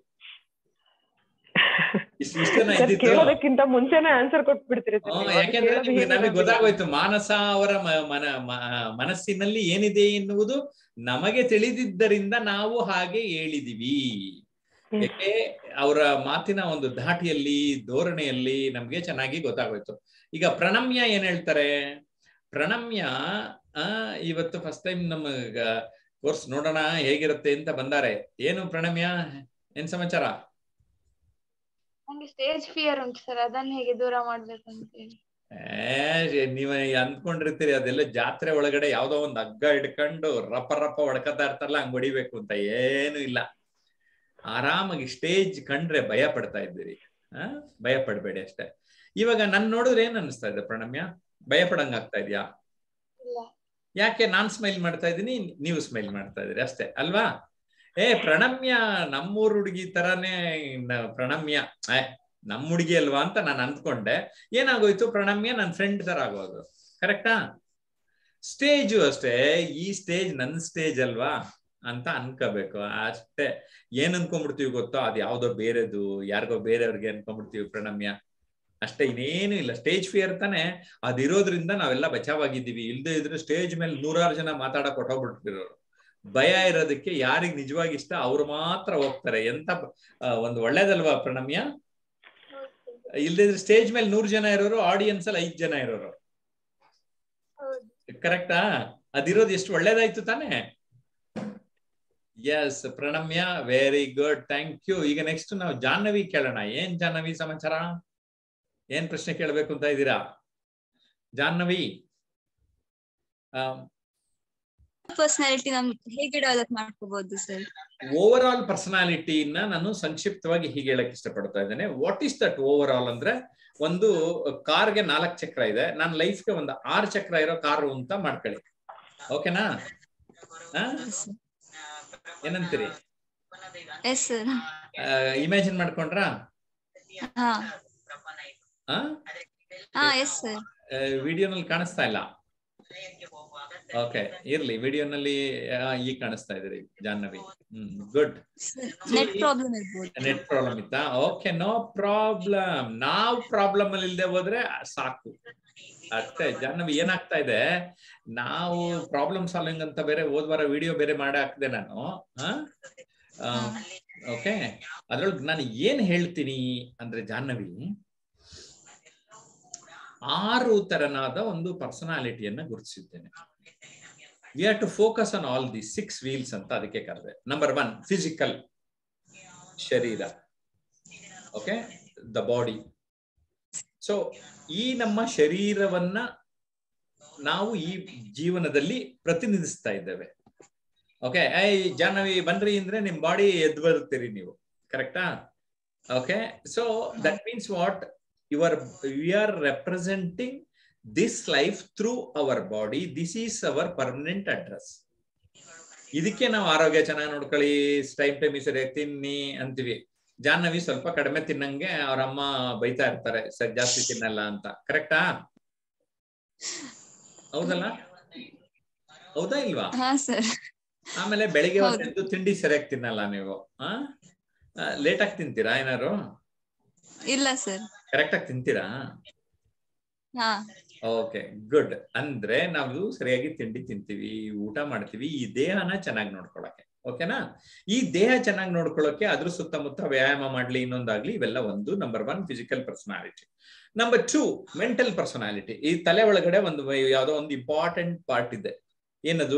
Speaker 5: ಕೇಳೋದಕ್ಕಿಂತ ಮುಂಚೆನೆ ಆನ್ಸರ್ ಕೊಟ್ಬಿಡ್ತೀರಿ
Speaker 1: ಯಾಕೆಂದ್ರೆ ನಮಗೆ ಗೊತ್ತಾಗೋಯ್ತು ಮಾನಸ ಅವರ ಮನ ಮನಸ್ಸಿನಲ್ಲಿ ಏನಿದೆ ಎನ್ನುವುದು ನಮಗೆ ತಿಳಿದಿದ್ದರಿಂದ ನಾವು ಹಾಗೆ ಹೇಳಿದಿವಿ ಯಾಕೆ ಅವರ ಮಾತಿನ ಒಂದು ಧಾಟಿಯಲ್ಲಿ ಧೋರಣೆಯಲ್ಲಿ ನಮ್ಗೆ ಚೆನ್ನಾಗಿ ಗೊತ್ತಾಗೋಯ್ತು ಈಗ ಪ್ರಣಮ್ಯ ಏನ್ ಹೇಳ್ತಾರೆ ಪ್ರಣಮ್ಯ ಆ ಇವತ್ತು ಫಸ್ಟ್ ಟೈಮ್ ನಮ್ಮ ಕೋರ್ಸ್ ನೋಡೋಣ ಹೇಗಿರುತ್ತೆ ಅಂತ ಬಂದಾರೆ ಏನು ಪ್ರಣಮ್ಯ ಏನ್ ಸಮಾಚಾರ
Speaker 6: ನಂಗೆ ಸ್ಟೇಜ್ ಫಿಯರ್ ಉಂಟು ಸರ್ ಅದನ್ನ ಹೇಗೆ ದೂರ ಮಾಡ್ಬೇಕು ಅಂತ ಹೇಳಿ
Speaker 1: ಏ ನೀವ್ ಅಂದ್ಕೊಂಡಿರ್ತೀರಿ ಅದೆಲ್ಲ ಜಾತ್ರೆ ಒಳಗಡೆ ಯಾವ್ದೋ ಒಂದ್ ಹಗ್ಗ ಹಿಡ್ಕೊಂಡು ರಪ ರಪ ಹೊಡ್ಕತಾ ಇರ್ತಾರಲ್ಲ ಹಂಗ್ ಹೊಡಿಬೇಕು ಅಂತ ಏನು ಇಲ್ಲ ಆರಾಮಾಗಿ ಸ್ಟೇಜ್ ಕಂಡ್ರೆ ಭಯ ಪಡ್ತಾ ಇದ್ದೀರಿ ಆ ಭಯ ಪಡ್ಬೇಡಿ ಅಷ್ಟೇ ಇವಾಗ ನನ್ ನೋಡಿದ್ರೆ ಏನ್ ಅನಿಸ್ತಾ ಇದೆ ಪ್ರಣಮ್ಯ ಭಯ ಪಡಂಗ್ ಆಗ್ತಾ ಇದ್ಯಾ ಯಾಕೆ ನಾನ್ ಸ್ಮೈಲ್ ಮಾಡ್ತಾ ಇದ್ದೀನಿ ನೀವು ಸ್ಮೈಲ್ ಮಾಡ್ತಾ ಇದೀರಿ ಅಷ್ಟೇ ಅಲ್ವಾ ಏ ಪ್ರಣಮ್ಯ ನಮ್ಮೂರ್ ಹುಡುಗಿ ತರಾನೇ ನ- ಪ್ರಣಮ್ಯ ಏ ನಮ್ ಹುಡುಗಿ ಅಲ್ವಾ ಅಂತ ನಾನು ಅಂದ್ಕೊಂಡೆ ಏನಾಗೋಯ್ತು ಪ್ರಣಮ್ಯ ನನ್ ಫ್ರೆಂಡ್ ತರ ಆಗೋದು ಕರೆಕ್ಟಾ ಸ್ಟೇಜು ಅಷ್ಟೇ ಈ ಸ್ಟೇಜ್ ನನ್ ಸ್ಟೇಜ್ ಅಲ್ವಾ ಅಂತ ಅನ್ಕೋಬೇಕು ಅಷ್ಟೇ ಏನ್ ಅನ್ಕೊಂಡ್ಬಿಡ್ತೀವಿ ಗೊತ್ತೋ ಅದ್ ಯಾವ್ದೋ ಬೇರೆದು ಯಾರಿಗೋ ಬೇರೆಯವ್ರಿಗೆ ಅನ್ಕೊಂಡ್ಬಿಡ್ತೀವಿ ಪ್ರಣಮ್ಯ ಅಷ್ಟೇ ಇನ್ನೇನು ಇಲ್ಲ ಸ್ಟೇಜ್ ಫಿಯರ್ ತಾನೆ ಅದಿರೋದ್ರಿಂದ ನಾವೆಲ್ಲ ಬಚಾವಾಗಿದ್ದೀವಿ ಇಲ್ದೇ ಇದ್ರೆ ಸ್ಟೇಜ್ ಮೇಲೆ ನೂರಾರು ಜನ ಮಾತಾಡಕ್ ಹೊಟ್ಟೋಗ್ಬಿಟ್ಟಿರೋರು ಭಯ ಇರೋದಕ್ಕೆ ಯಾರಿಗ್ ನಿಜವಾಗಿ ಇಷ್ಟ ಅವ್ರು ಮಾತ್ರ ಹೋಗ್ತಾರೆ ಎಂತ ಬ- ಆ, ಒಂದು ಒಳ್ಳೇದಲ್ವಾ ಪ್ರಣಮ್ಯ ಇಲ್ದೇ ಇದ್ರೆ ಸ್ಟೇಜ್ ಮೇಲೆ ನೂರ್ ಜನ ಇರೋರು ಆಡಿಯನ್ಸ್ ಅಲ್ಲಿ ಐದ್ ಜನ ಇರೋರು ಕರೆಕ್ಟಾ ಅದಿರೋದು ಎಷ್ಟು ಒಳ್ಳೇದಾಯ್ತು ತಾನೇ yes Pranamya very good thank you ಈಗ ನೆಕ್ಸ್ಟ್ ನಾವು ಜಾಹ್ನವಿ ಕೇಳೋಣ ಏನ್ ಜಾಹ್ನವಿ ಸಮಾಚಾರ ಏನ್ ಪ್ರಶ್ನೆ ಕೇಳಬೇಕು ಅಂತ ಇದ್ದೀರಾ ಜಾಹ್ನವಿ
Speaker 6: ಪರ್ಸನಾಲಿಟಿ ನಮ್ ಹೇಗೆ ಡೆವಲಪ್ ಮಾಡ್ಕೋಬಹುದು ಸರ್
Speaker 1: ಓವರ್ ಆಲ್ ಪರ್ಸನಾಲಿಟಿನ ನಾನು ಸಂಕ್ಷಿಪ್ತವಾಗಿ ಹೀಗೆ ಹೇಳಕ್ ಇಷ್ಟಪಡ್ತಾ ಇದ್ದೇನೆ what is that over all ಅಂದ್ರೆ ಒಂದು ಕಾರ್ಗೆ ನಾಲ್ಕು ಚಕ್ರ ಇದೆ ನನ್ನ ಲೈಫ್ಗೆ ಒಂದು ಆರು ಚಕ್ರ ಇರೋ ಕಾರು ಅಂತ ಮಾಡ್ಕೊಳ್ಳಿ ಓಕೆನಾ ಏನಂತೀರಿ
Speaker 6: ಎಸ್ ಸರ್
Speaker 1: ಇಮ್ಯಾಜಿನ್ ಮಾಡ್ಕೊಂಡ್ರಾ
Speaker 6: ಹಾ
Speaker 1: ಆ
Speaker 6: ಹಾ ಎಸ್ ಸರ್
Speaker 1: ವಿಡಿಯೋನಲ್ಲಿ ಕಾಣಿಸ್ತಾ ಇಲ್ಲ ಓಕೆ ಇರ್ಲಿ ವಿಡಿಯೋನಲ್ಲಿ ಈಗ ಕಾಣಿಸ್ತಾ ಇದ್ರಿ Jahnavi hmm good
Speaker 6: net problem ಇರ್ಬೋದು
Speaker 1: ನೆಟ್ ಪ್ರಾಬ್ಲಮ್ ಇತ್ತಾ ಓಕೆ ನೋ ಪ್ರಾಬ್ಲಮ್ ನಾವ್ ಪ್ರಾಬ್ಲಮ್ ಅಲ್ಲಿ ಇಲ್ದೆ ಹೋದ್ರೆ ಸಾಕು ಅಷ್ಟೇ ಜಾಹ್ನವಿ ಏನಾಗ್ತಾ ಇದೆ ನಾವು ಪ್ರಾಬ್ಲಮ್ ಸಾಲ್ವಿಂಗ್ ಅಂತ ಬೇರೆ ಹೋದ್ ವಾರ ವಿಡಿಯೋ ಬೇರೆ ಮಾಡಿ ಹಾಕ್ದೆ ನಾನು ಓಕೆ ಅದ್ರೊಳಗೆ ನಾನು ಏನ್ ಹೇಳ್ತೀನಿ ಅಂದ್ರೆ ಜಾಹ್ನವಿ ಆರು ತರನಾದ ಒಂದು ಪರ್ಸನಾಲಿಟಿಯನ್ನ ಗುರುತಿಸಿದ್ದೇನೆ we have to focus on all the six wheels ಅಂತ ಅದಕ್ಕೆ ಕರೆದೆ ನಂಬರ್ ಒನ್ ಫಿಸಿಕಲ್ ಶರೀರ ಓಕೆ ದ ಬಾಡಿ ಸೊ ಈ ನಮ್ಮ ಶರೀರವನ್ನ ನಾವು ಈ ಜೀವನದಲ್ಲಿ ಪ್ರತಿನಿಧಿಸ್ತಾ ಇದ್ದೇವೆ ಓಕೆ ಐ ಜಾಹ್ನವಿ ಬನ್ರಿ ಅಂದ್ರೆ ನಿಮ್ ಬಾಡಿ ಎದ್ದು ಬರುತ್ತೀರಿ ನೀವು ಕರೆಕ್ಟಾ okay so that means what you are we are representing this life through our body this is our permanent address ಇದಕ್ಕೆ ನಾವು ಆರೋಗ್ಯ ಚೆನ್ನಾಗಿ ನೋಡ್ಕೊಳ್ಳಿ ಟೈಮ್ ಟೈಮ್ ಸರಿಯಾಗಿ ತಿನ್ನಿ ಅಂತೀವಿ ಜಾಹ್ನವಿ ಸ್ವಲ್ಪ ಕಡಿಮೆ ತಿನ್ನಂಗೆ ಅವ್ರ ಅಮ್ಮ ಬೈತಾ ಇರ್ತಾರೆ ಸರ್ ಜಾಸ್ತಿ ತಿನ್ನಲ್ಲ ಅಂತ ಕರೆಕ್ಟಾ ಹೌದಲ್ಲ ಹೌದಾ ಇಲ್ವಾ
Speaker 6: ಹಾ ಸರ್
Speaker 1: ಆಮೇಲೆ ಬೆಳಿಗ್ಗೆ
Speaker 6: ಹೌದು.
Speaker 1: ಹೊತ್ತು ತಿಂಡಿ ಸರಿಯಾಗಿ ತಿನ್ನಲ್ಲ ನೀವು ಆ ಲೇಟ್ ಆಗಿ ತಿಂತೀರಾ ಏನಾರು
Speaker 6: ಇಲ್ಲ ಸರ್
Speaker 1: ಕರೆಕ್ಟ್ ಆಗಿ ತಿಂತೀರಾ
Speaker 6: ಹಾ
Speaker 1: ಓಕೆ ಗುಡ್ ಅಂದ್ರೆ ನಾವು ಸರಿಯಾಗಿ ತಿಂಡಿ ತಿಂತೀವಿ ಊಟ ಮಾಡ್ತೀವಿ ಈ ದೇಹನ ಚೆನ್ನಾಗಿ ನೋಡ್ಕೊಳಕ್ಕೆ ಓಕೆನಾ ಈ ದೇಹ ಚೆನ್ನಾಗಿ ನೋಡ್ಕೊಳ್ಳೋಕೆ ಅದ್ರ ಸುತ್ತಮುತ್ತ ವ್ಯಾಯಾಮ ಮಾಡ್ಲಿ ಇನ್ನೊಂದಾಗ್ಲಿ ಇವೆಲ್ಲ ಒಂದು number one physical personality number two mental personality ಈ ತಲೆ ಒಳಗಡೆ ಒಂದು ಯಾವ್ದೋ ಒಂದು ಇಂಪಾರ್ಟೆಂಟ್ ಪಾರ್ಟ್ ಇದೆ ಏನದು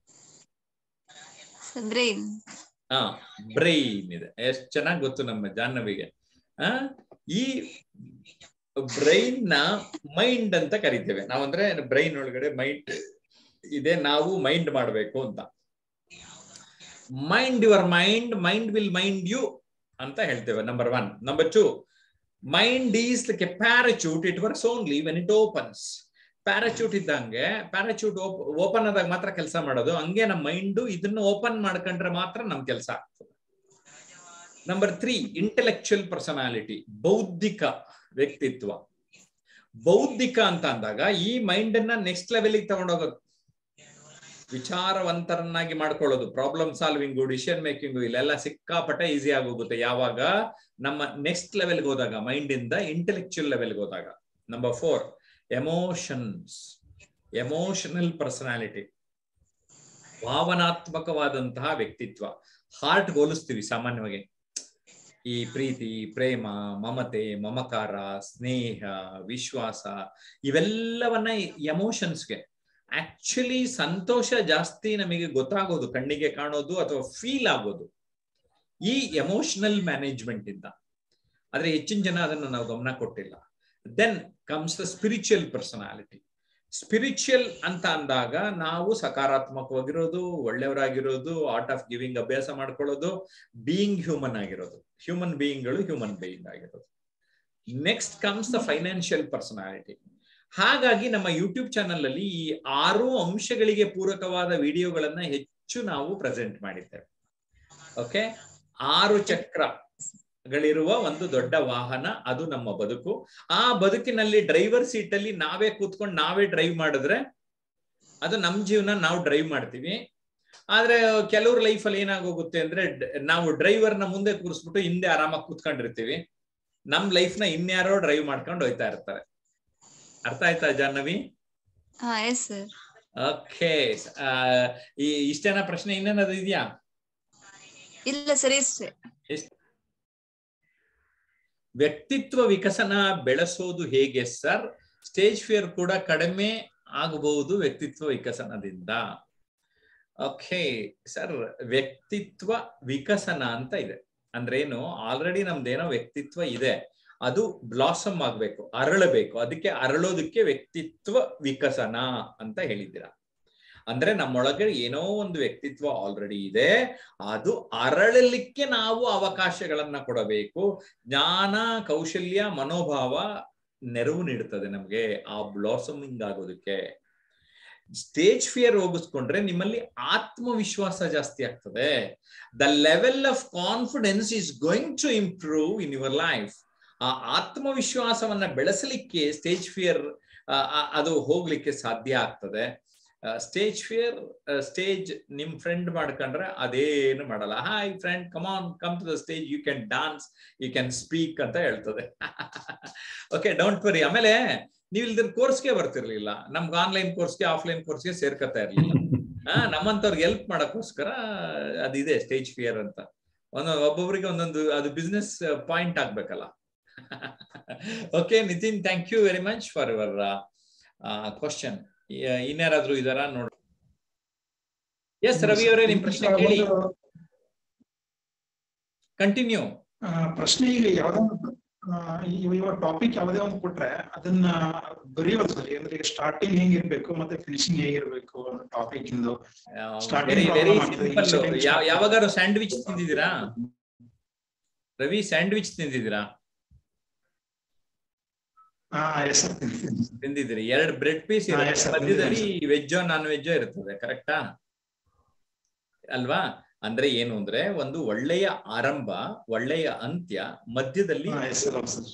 Speaker 6: ಬ್ರೈನ್
Speaker 1: ಹಾ ಬ್ರೈನ್ ಇದೆ ಎಷ್ಟ್ ಚೆನ್ನಾಗಿ ಗೊತ್ತು ನಮ್ಮ ಜಾಹ್ನವಿಗೆ ಆ ಈ ಬ್ರೈನ್ ನ ಮೈಂಡ್ ಅಂತ ಕರಿತೇವೆ ನಾವಂದ್ರೆ ಬ್ರೈನ್ ಒಳಗಡೆ ಮೈಂಡ್ ಇದೆ ನಾವು ಮೈಂಡ್ ಮಾಡ್ಬೇಕು ಅಂತ mind your mind mind will mind you ಅಂತ ಹೇಳ್ತೇವೆ number one number two mind is like a parachute it works only when it opens parachute ಇದ್ದಂಗೆ ಪ್ಯಾರಾಚೂಟ್ ಓಪನ್ ಆದಾಗ ಮಾತ್ರ ಕೆಲಸ ಮಾಡೋದು ಹಂಗೆ ನಮ್ಮ ಮೈಂಡ್ ಇದನ್ನ ಓಪನ್ ಮಾಡ್ಕೊಂಡ್ರೆ ಮಾತ್ರ ನಮ್ ಕೆಲಸ ಆಗ್ತದೆ ನಂಬರ್ ತ್ರೀ ಇಂಟೆಲೆಕ್ಚುಯಲ್ ಪರ್ಸನಾಲಿಟಿ ಬೌದ್ಧಿಕ ವ್ಯಕ್ತಿತ್ವ ಬೌದ್ಧಿಕ ಅಂತ ಅಂದಾಗ ಈ ಮೈಂಡ್ ಅನ್ನ ನೆಕ್ಸ್ಟ್ ಲೆವೆಲ್ಗೆ ತಗೊಂಡೋಗೋದು ವಿಚಾರವಂತರನ್ನಾಗಿ ಮಾಡ್ಕೊಳ್ಳೋದು ಪ್ರಾಬ್ಲಮ್ ಸಾಲ್ವಿಂಗು ಡಿಸಿಷನ್ ಮೇಕಿಂಗು ಇಲ್ಲೆಲ್ಲ ಸಿಕ್ಕಾಪಟ್ಟೆ ಈಸಿ ಆಗೋಗುತ್ತೆ ಯಾವಾಗ ನಮ್ಮ ನೆಕ್ಸ್ಟ್ ಲೆವೆಲ್ಗೆ ಹೋದಾಗ ಮೈಂಡ್ ಇಂದ ಇಂಟೆಲೆಕ್ಚುಯಲ್ ಲೆವೆಲ್ಗೆ ಹೋದಾಗ number four emotions emotional personality ಭಾವನಾತ್ಮಕವಾದಂತಹ ವ್ಯಕ್ತಿತ್ವ ಹಾರ್ಟ್ ಹೋಲಿಸ್ತೀವಿ ಸಾಮಾನ್ಯವಾಗಿ ಈ ಪ್ರೀತಿ ಪ್ರೇಮ ಮಮತೆ ಮಮಕಾರ ಸ್ನೇಹ ವಿಶ್ವಾಸ ಇವೆಲ್ಲವನ್ನ ಎಮೋಷನ್ಸ್ಗೆ ಆಕ್ಚುಲಿ ಸಂತೋಷ ಜಾಸ್ತಿ ನಮಗೆ ಗೊತ್ತಾಗೋದು ಕಣ್ಣಿಗೆ ಕಾಣೋದು ಅಥವಾ ಫೀಲ್ ಆಗೋದು ಈ ಎಮೋಷನಲ್ ಮ್ಯಾನೇಜ್ಮೆಂಟ್ ಇಂದ ಆದ್ರೆ ಹೆಚ್ಚಿನ ಜನ ಅದನ್ನು ನಾವು ಗಮನ ಕೊಟ್ಟಿಲ್ಲ then comes the spiritual personality spiritual ಅಂತ ಅಂದಾಗ ನಾವು ಸಕಾರಾತ್ಮಕವಾಗಿರೋದು ಒಳ್ಳೆಯವರಾಗಿರೋದು ಆರ್ಟ್ ಆಫ್ ಗಿವಿಂಗ್ ಅಭ್ಯಾಸ ಮಾಡ್ಕೊಳ್ಳೋದು ಬೀಯಿಂಗ್ ಹ್ಯೂಮನ್ ಆಗಿರೋದು ಹ್ಯೂಮನ್ ಬೀಯಿಂಗ್ಗಳು ಹ್ಯೂಮನ್ ಬೀಯಿಂಗ್ ಆಗಿರೋದು next comes the financial personality ಹಾಗಾಗಿ ನಮ್ಮ ಯೂಟ್ಯೂಬ್ ಚಾನಲ್ ಅಲ್ಲಿ ಈ ಆರು ಅಂಶಗಳಿಗೆ ಪೂರಕವಾದ ವಿಡಿಯೋಗಳನ್ನ ಹೆಚ್ಚು ನಾವು ಪ್ರೆಸೆಂಟ್ ಮಾಡಿದ್ದೇವೆ ಓಕೆ ಆರು ಚಕ್ರಗಳಿರುವ ಒಂದು ದೊಡ್ಡ ವಾಹನ ಅದು ನಮ್ಮ ಬದುಕು ಆ ಬದುಕಿನಲ್ಲಿ ಡ್ರೈವರ್ ಸೀಟ್ ಅಲ್ಲಿ ನಾವೇ ಕೂತ್ಕೊಂಡು ನಾವೇ ಡ್ರೈವ್ ಮಾಡಿದ್ರೆ ಅದು ನಮ್ ಜೀವನ ನಾವು ಡ್ರೈವ್ ಮಾಡ್ತೀವಿ ಆದ್ರೆ ಕೆಲವ್ರ ಲೈಫ್ ಅಲ್ಲಿ ಏನಾಗೋಗುತ್ತೆ ಅಂದ್ರೆ ಡ್- ನಾವು ಡ್ರೈವರ್ನ ಮುಂದೆ ಕೂರಿಸ್ಬಿಟ್ಟು ಹಿಂದೆ ಆರಾಮಾಗಿ ಕೂತ್ಕೊಂಡಿರ್ತೀವಿ ನಮ್ ಲೈಫ್ ನ ಇನ್ಯಾರೋ ಡ್ರೈವ್ ಮಾಡ್ಕೊಂಡು ಹೋಯ್ತಾ ಇರ್ತಾರೆ ಅರ್ಥ ಆಯ್ತಾ ಜಾಹ್ನವಿ
Speaker 6: ಹಾ ಎಸ್ ಸರ್
Speaker 1: ಓಕೆ ಈ ಇಷ್ಟೇನ ಪ್ರಶ್ನೆ ಇನ್ನೇನಾದ್ರು ಇದೆಯಾ
Speaker 6: ಇಲ್ಲ ಸರ್ ಇಷ್ಟೇ
Speaker 1: ವ್ಯಕ್ತಿತ್ವ ವಿಕಸನ ಬೆಳೆಸೋದು ಹೇಗೆ ಸರ್ ಸ್ಟೇಜ್ ಫಿಯರ್ ಕೂಡ ಕಡಿಮೆ ಆಗಬಹುದು ವ್ಯಕ್ತಿತ್ವ ವಿಕಸನದಿಂದ ಓಕೆ ಸರ್ ವ್ಯಕ್ತಿತ್ವ ವಿಕಸನ ಅಂತ ಇದೆ ಅಂದ್ರೆ ಏನು ಆಲ್ರೆಡಿ ನಮ್ದೇನೋ ವ್ಯಕ್ತಿತ್ವ ಇದೆ ಅದು ಬ್ಲಾಸಮ್ ಆಗ್ಬೇಕು ಅರಳಬೇಕು ಅದಕ್ಕೆ ಅರಳೋದಕ್ಕೆ ವ್ಯಕ್ತಿತ್ವ ವಿಕಸನ ಅಂತ ಹೇಳಿದ್ದೀರಾ ಅಂದ್ರೆ ನಮ್ಮೊಳಗೆ ಏನೋ ಒಂದು ವ್ಯಕ್ತಿತ್ವ ಆಲ್ರೆಡಿ ಇದೆ ಅದು ಅರಳಲಿಕ್ಕೆ ನಾವು ಅವಕಾಶಗಳನ್ನ ಕೊಡಬೇಕು ಜ್ಞಾನ ಕೌಶಲ್ಯ ಮನೋಭಾವ ನೆರವು ನೀಡುತ್ತದೆ ನಮಗೆ ಆ ಬ್ಲಾಸಮಿಂಗ್ ಆಗೋದಕ್ಕೆ ಸ್ಟೇಜ್ ಫಿಯರ್ ಹೋಗಿಸ್ಕೊಂಡ್ರೆ ನಿಮ್ಮಲ್ಲಿ ಆತ್ಮವಿಶ್ವಾಸ ಜಾಸ್ತಿ ಆಗ್ತದೆ the level of confidence is going to improve in your life ಆ ಆತ್ಮವಿಶ್ವಾಸವನ್ನ ಬೆಳೆಸಲಿಕ್ಕೆ ಸ್ಟೇಜ್ ಫಿಯರ್ ಅದು ಹೋಗ್ಲಿಕ್ಕೆ ಸಾಧ್ಯ ಆಗ್ತದೆ ಸ್ಟೇಜ್ ಫಿಯರ್ ಸ್ಟೇಜ್ ನಿಮ್ ಫ್ರೆಂಡ್ ಮಾಡ್ಕೊಂಡ್ರೆ ಅದೇನು ಮಾಡಲ್ಲ hi friend come on come to the stage you can dance you can speak ಅಂತ ಹೇಳ್ತದೆ ಓಕೆ ಡೋಂಟ್ ವರಿ ಆಮೇಲೆ ನೀವು ಇಲ್ದಿರ ಕೋರ್ಸ್ಗೆ ಬರ್ತಿರ್ಲಿಲ್ಲ ನಮ್ಗೆ ಆನ್ಲೈನ್ ಕೋರ್ಸ್ಗೆ ಆಫ್ಲೈನ್ ಕೋರ್ಸ್ಗೆ ಸೇರ್ಕೊತಾ ಇರ್ಲಿಲ್ಲ ಆ ನಮ್ಮಂತವ್ರಿಗೆ ಹೆಲ್ಪ್ ಮಾಡಕ್ಕೋಸ್ಕರ ಅದಿದೆ ಸ್ಟೇಜ್ ಫಿಯರ್ ಅಂತ ಒಂದು ಒಬ್ಬೊಬ್ಬರಿಗೆ ಒಂದೊಂದು ಅದು ಬಿಸ್ನೆಸ್ ಪಾಯಿಂಟ್ ಆಗ್ಬೇಕಲ್ಲ okay Nitin thank you very much for your question ಇನ್ಯಾರಾದ್ರೂ ಇದಾರ ನೋಡಿ ಎಸ್ ರವಿ ಅವರೇ ನಿಮ್ ಪ್ರಶ್ನೆ ಕೇಳಿ ಕಂಟಿನ್ಯೂ
Speaker 4: ಆ, ಪ್ರಶ್ನೆ ಈಗ ಯಾವ್ದೋ ಒಂದು, ಆ, ಇವ- ಇವಾಗ ಟಾಪಿಕ್ ಯಾವುದೇ ಒಂದು ಕೊಟ್ರೆ ಅದನ್ನ ಬರೆಯೋದು ಸರಿ ಅಂದ್ರೆ ಈಗ ಸ್ಟಾರ್ಟಿಂಗ್ ಹೆಂಗಿರ್ಬೇಕು ಮತ್ತೆ ಫಿನಿಶಿಂಗ್ ಹೇಗಿರ್ಬೇಕು ಟಾಪಿಕ್ ಇಂದು Starting
Speaker 1: ವೆರಿ ವೆರಿ
Speaker 4: problem ಆಗ್ತದೆ,
Speaker 1: ಸಿಂಪಲ್
Speaker 4: initiating start.
Speaker 1: ಯಾವಾಗಾರು ಸ್ಯಾಂಡ್ವಿಚ್ ತಿಂದಿದ್ದೀರಾ ರವಿ ಸ್ಯಾಂಡ್ವಿಚ್ ತಿಂದಿದ್ದೀರಾ
Speaker 4: ಹಾ ಎಸ್
Speaker 1: ತಿಂದಿದ್ದೀರಿ ಎರಡು ಬ್ರೆಡ್ ಪೀಸ್
Speaker 4: ಹಾ, yes, sir,
Speaker 1: ಮಧ್ಯದಲ್ಲಿ ವೆಜ್ಜೋ ನಾನ್ ವೆಜ್ಜೋ ಇರ್ತದೆ ಕರೆಕ್ಟಾ ಅಲ್ವಾ ಅಂದ್ರೆ ಏನು ಅಂದ್ರೆ ಒಂದು ಒಳ್ಳೆಯ ಆರಂಭ ಒಳ್ಳೆಯ ಅಂತ್ಯ ಮಧ್ಯದಲ್ಲಿ
Speaker 4: ಹಾ yes sir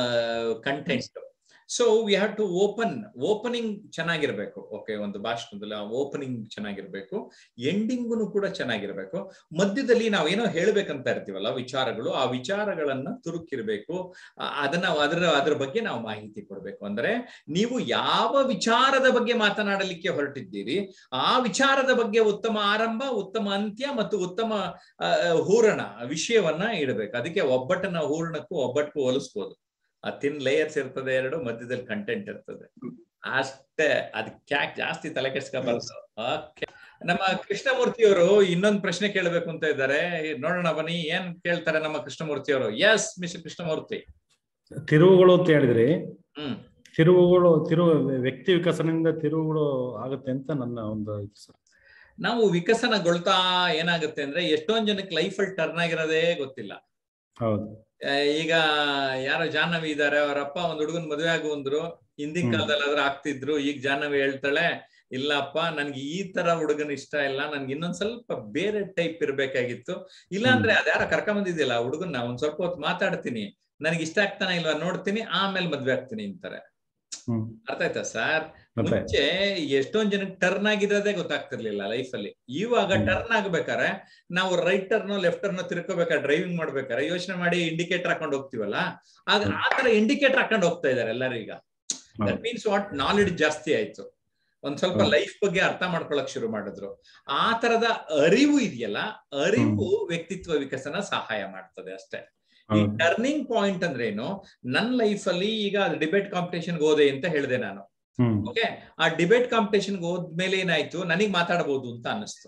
Speaker 1: content so we have to open opening ಚೆನ್ನಾಗಿರ್ಬೇಕು ಓಕೆ ಒಂದು ಭಾಷಣದಲ್ಲಿ ಓಪನಿಂಗ್ ಚೆನ್ನಾಗಿರ್ಬೇಕು ಎಂಡಿಂಗುನು ಕೂಡ ಚೆನ್ನಾಗಿರ್ಬೇಕು ಮಧ್ಯದಲ್ಲಿ ನಾವೇನೋ ಹೇಳ್ಬೇಕಂತ ಇರ್ತೀವಲ್ಲ ವಿಚಾರಗಳು ಆ ವಿಚಾರಗಳನ್ನ ತುರುಕಿರ್ಬೇಕು ಆ- ಅದನ್ನ ಅದರ ಅದರ ಬಗ್ಗೆ ನಾವು ಮಾಹಿತಿ ಕೊಡ್ಬೇಕು ಅಂದ್ರೆ ನೀವು ಯಾವ ವಿಚಾರದ ಬಗ್ಗೆ ಮಾತನಾಡಲಿಕ್ಕೆ ಹೊರಟಿದ್ದೀರಿ ಆ ವಿಚಾರದ ಬಗ್ಗೆ ಉತ್ತಮ ಆರಂಭ ಉತ್ತಮ ಅಂತ್ಯ ಮತ್ತು ಉತ್ತಮ ಆ, ಹೂರಣ ವಿಷಯವನ್ನ ಇಡಬೇಕು ಅದಕ್ಕೆ ಒಬ್ಬಟ್ಟನ ಹೂರಣಕ್ಕೂ ಒಬ್ಬಟ್ಟು ಹೋಲಿಸ್ಬೋದು ಆ ತಿನ್ ಲೇಯರ್ಸ್ ಇರ್ತದೆ ಎರಡು ಮಧ್ಯದಲ್ಲಿ ಕಂಟೆಂಟ್ ಇರ್ತದೆ ಅಷ್ಟೇ ಅದಕ್ಕೆ ಯಾಕೆ ಜಾಸ್ತಿ ತಲೆ ಕೆಡ್ಸ್ಕೊಬಾರ್ದು ಓಕೆ ನಮ್ಮ ಕೃಷ್ಣಮೂರ್ತಿ ಅವರು ಇನ್ನೊಂದು ಪ್ರಶ್ನೆ ಕೇಳಬೇಕು ಅಂತ ಇದ್ದಾರೆ ನೋಡೋಣ ಬನ್ನಿ ಏನ್ ಕೇಳ್ತಾರೆ ನಮ್ಮ ಕೃಷ್ಣಮೂರ್ತಿ ಅವರು ಎಸ್ ಮಿಸ್ಟರ್ ಕೃಷ್ಣಮೂರ್ತಿ
Speaker 2: ತಿರುವುಗಳು ಅಂತ ಹೇಳಿದ್ರಿ
Speaker 1: ಹ್ಮ್
Speaker 2: ತಿರುವುಗಳು ತಿರುವು ವ್ಯಕ್ತಿ ವಿಕಸನದಿಂದ ತಿರುವುಗಳು ಆಗುತ್ತೆ ಅಂತ ನನ್ನ ಒಂದು ಇದು ಸರ್
Speaker 1: ನಾವು ವಿಕಸನಗೊಳ್ತಾ ಏನಾಗುತ್ತೆ ಅಂದ್ರೆ ಎಷ್ಟೊಂದ್ ಜನಕ್ಕೆ ಲೈಫಲ್ಲಿ ಟರ್ನ್ ಆಗಿರೋದೇ ಗೊತ್ತಿಲ್ಲ
Speaker 2: ಹೌದು
Speaker 1: ಆ, ಈಗ ಯಾರೋ ಜಾಹ್ನವಿ ಇದಾರೆ ಅವರಪ್ಪ ಒಂದ್ ಹುಡುಗನ್ ಮದುವೆ ಆಗು ಅಂದ್ರು ಹಿಂದಿನ
Speaker 2: ಹ್ಮ್.
Speaker 1: ಕಾಲದಲ್ಲಿ ಆದ್ರೆ ಆಗ್ತಿದ್ರು ಈಗ ಜಾಹ್ನವಿ ಹೇಳ್ತಾಳೆ ಇಲ್ಲಪ್ಪ ನನ್ಗೆ ಈ ತರ ಹುಡುಗನ್ ಇಷ್ಟ ಇಲ್ಲ ನನ್ಗೆ ಇನ್ನೊಂದ್ ಸ್ವಲ್ಪ ಬೇರೆ ಟೈಪ್ ಇರ್ಬೇಕಾಗಿತ್ತು ಇಲ್ಲ ಅಂದ್ರೆ ಅದ್ಯಾರ ಕರ್ಕೊಂಬಂದಿದ್ಯಲ್ಲ ಹುಡುಗನ್ನ ಒಂದ್ ಸ್ವಲ್ಪ ಹೊತ್ತು ಮಾತಾಡ್ತೀನಿ ನನಗೆ ಇಷ್ಟ ಆಗ್ತಾನೆ ಇಲ್ವಾ ನೋಡ್ತೀನಿ ಆಮೇಲೆ ಮದ್ವೆ ಆಗ್ತೀನಿ ಅಂತಾರೆ
Speaker 2: ಹ್ಮ್
Speaker 1: ಅರ್ಥ ಆಯ್ತಾ ಸರ್
Speaker 2: ಮತ್ತೆ
Speaker 1: ಮುಂಚೆ ಎಷ್ಟೊಂದ್ ಜನಕ್ಕೆ ಟರ್ನ್ ಆಗಿರೋದೇ ಗೊತ್ತಾಗ್ತಿರ್ಲಿಲ್ಲ ಲೈಫ್ ಅಲ್ಲಿ ಇವಾಗ
Speaker 2: ಹ್ಮ್.
Speaker 1: ಟರ್ನ್ ಆಗ್ಬೇಕಾರೆ ನಾವು ರೈಟ್ ಟರ್ನ್ ಲೆಫ್ಟ್ ಟರ್ನ್ ತಿರ್ಕೋಬೇಕಾದ್ರೆ ಡ್ರೈವಿಂಗ್ ಮಾಡ್ಬೇಕಾರೆ ಯೋಚನೆ ಮಾಡಿ ಇಂಡಿಕೇಟರ್ ಹಾಕೊಂಡು ಹೋಗ್ತಿವಲ್ಲ ಆಗ
Speaker 2: ಹ್ಮ್.
Speaker 1: ಆ ತರ ಇಂಡಿಕೇಟರ್ ಹಾಕೊಂಡು ಹೋಗ್ತಾ ಇದಾರೆ ಎಲ್ಲರೂ ಈಗ ದಟ್
Speaker 2: ಹೌದು.
Speaker 1: ಮೀನ್ಸ್ ವಾಟ್ ನಾಲೆಡ್ಜ್ ಜಾಸ್ತಿ ಆಯ್ತು ಒಂದ್ ಸ್ವಲ್ಪ
Speaker 2: ಹೌದು.
Speaker 1: ಲೈಫ್ ಬಗ್ಗೆ ಅರ್ಥ ಮಾಡ್ಕೊಳಕ್ ಶುರು ಮಾಡಿದ್ರು ಆ ತರದ ಅರಿವು ಇದೆಯಲ್ಲ ಅರಿವು ವ್ಯಕ್ತಿತ್ವ ವಿಕಸನ ಸಹಾಯ ಮಾಡ್ತದೆ ಅಷ್ಟೇ ಈ
Speaker 2: ಹೌದು.
Speaker 1: ಟರ್ನಿಂಗ್ ಪಾಯಿಂಟ್ ಅಂದ್ರೆ ಏನು ನನ್ನ ಲೈಫ್ ಅಲ್ಲಿ ಈಗ ಡಿಬೇಟ್ ಕಾಂಪಿಟೇಷನ್ ಹೋದೆ ಅಂತ ಹೇಳಿದೆ ನಾನು
Speaker 2: ಹ್ಮ್
Speaker 1: ಓಕೆ ಆ ಡಿಬೇಟ್ ಕಾಂಪಿಟೇಷನ್ ಹೋದ್ಮೇಲೆ ಏನಾಯ್ತು ನನಗ್ ಮಾತಾಡಬಹುದು ಅಂತ ಅನ್ನಿಸ್ತು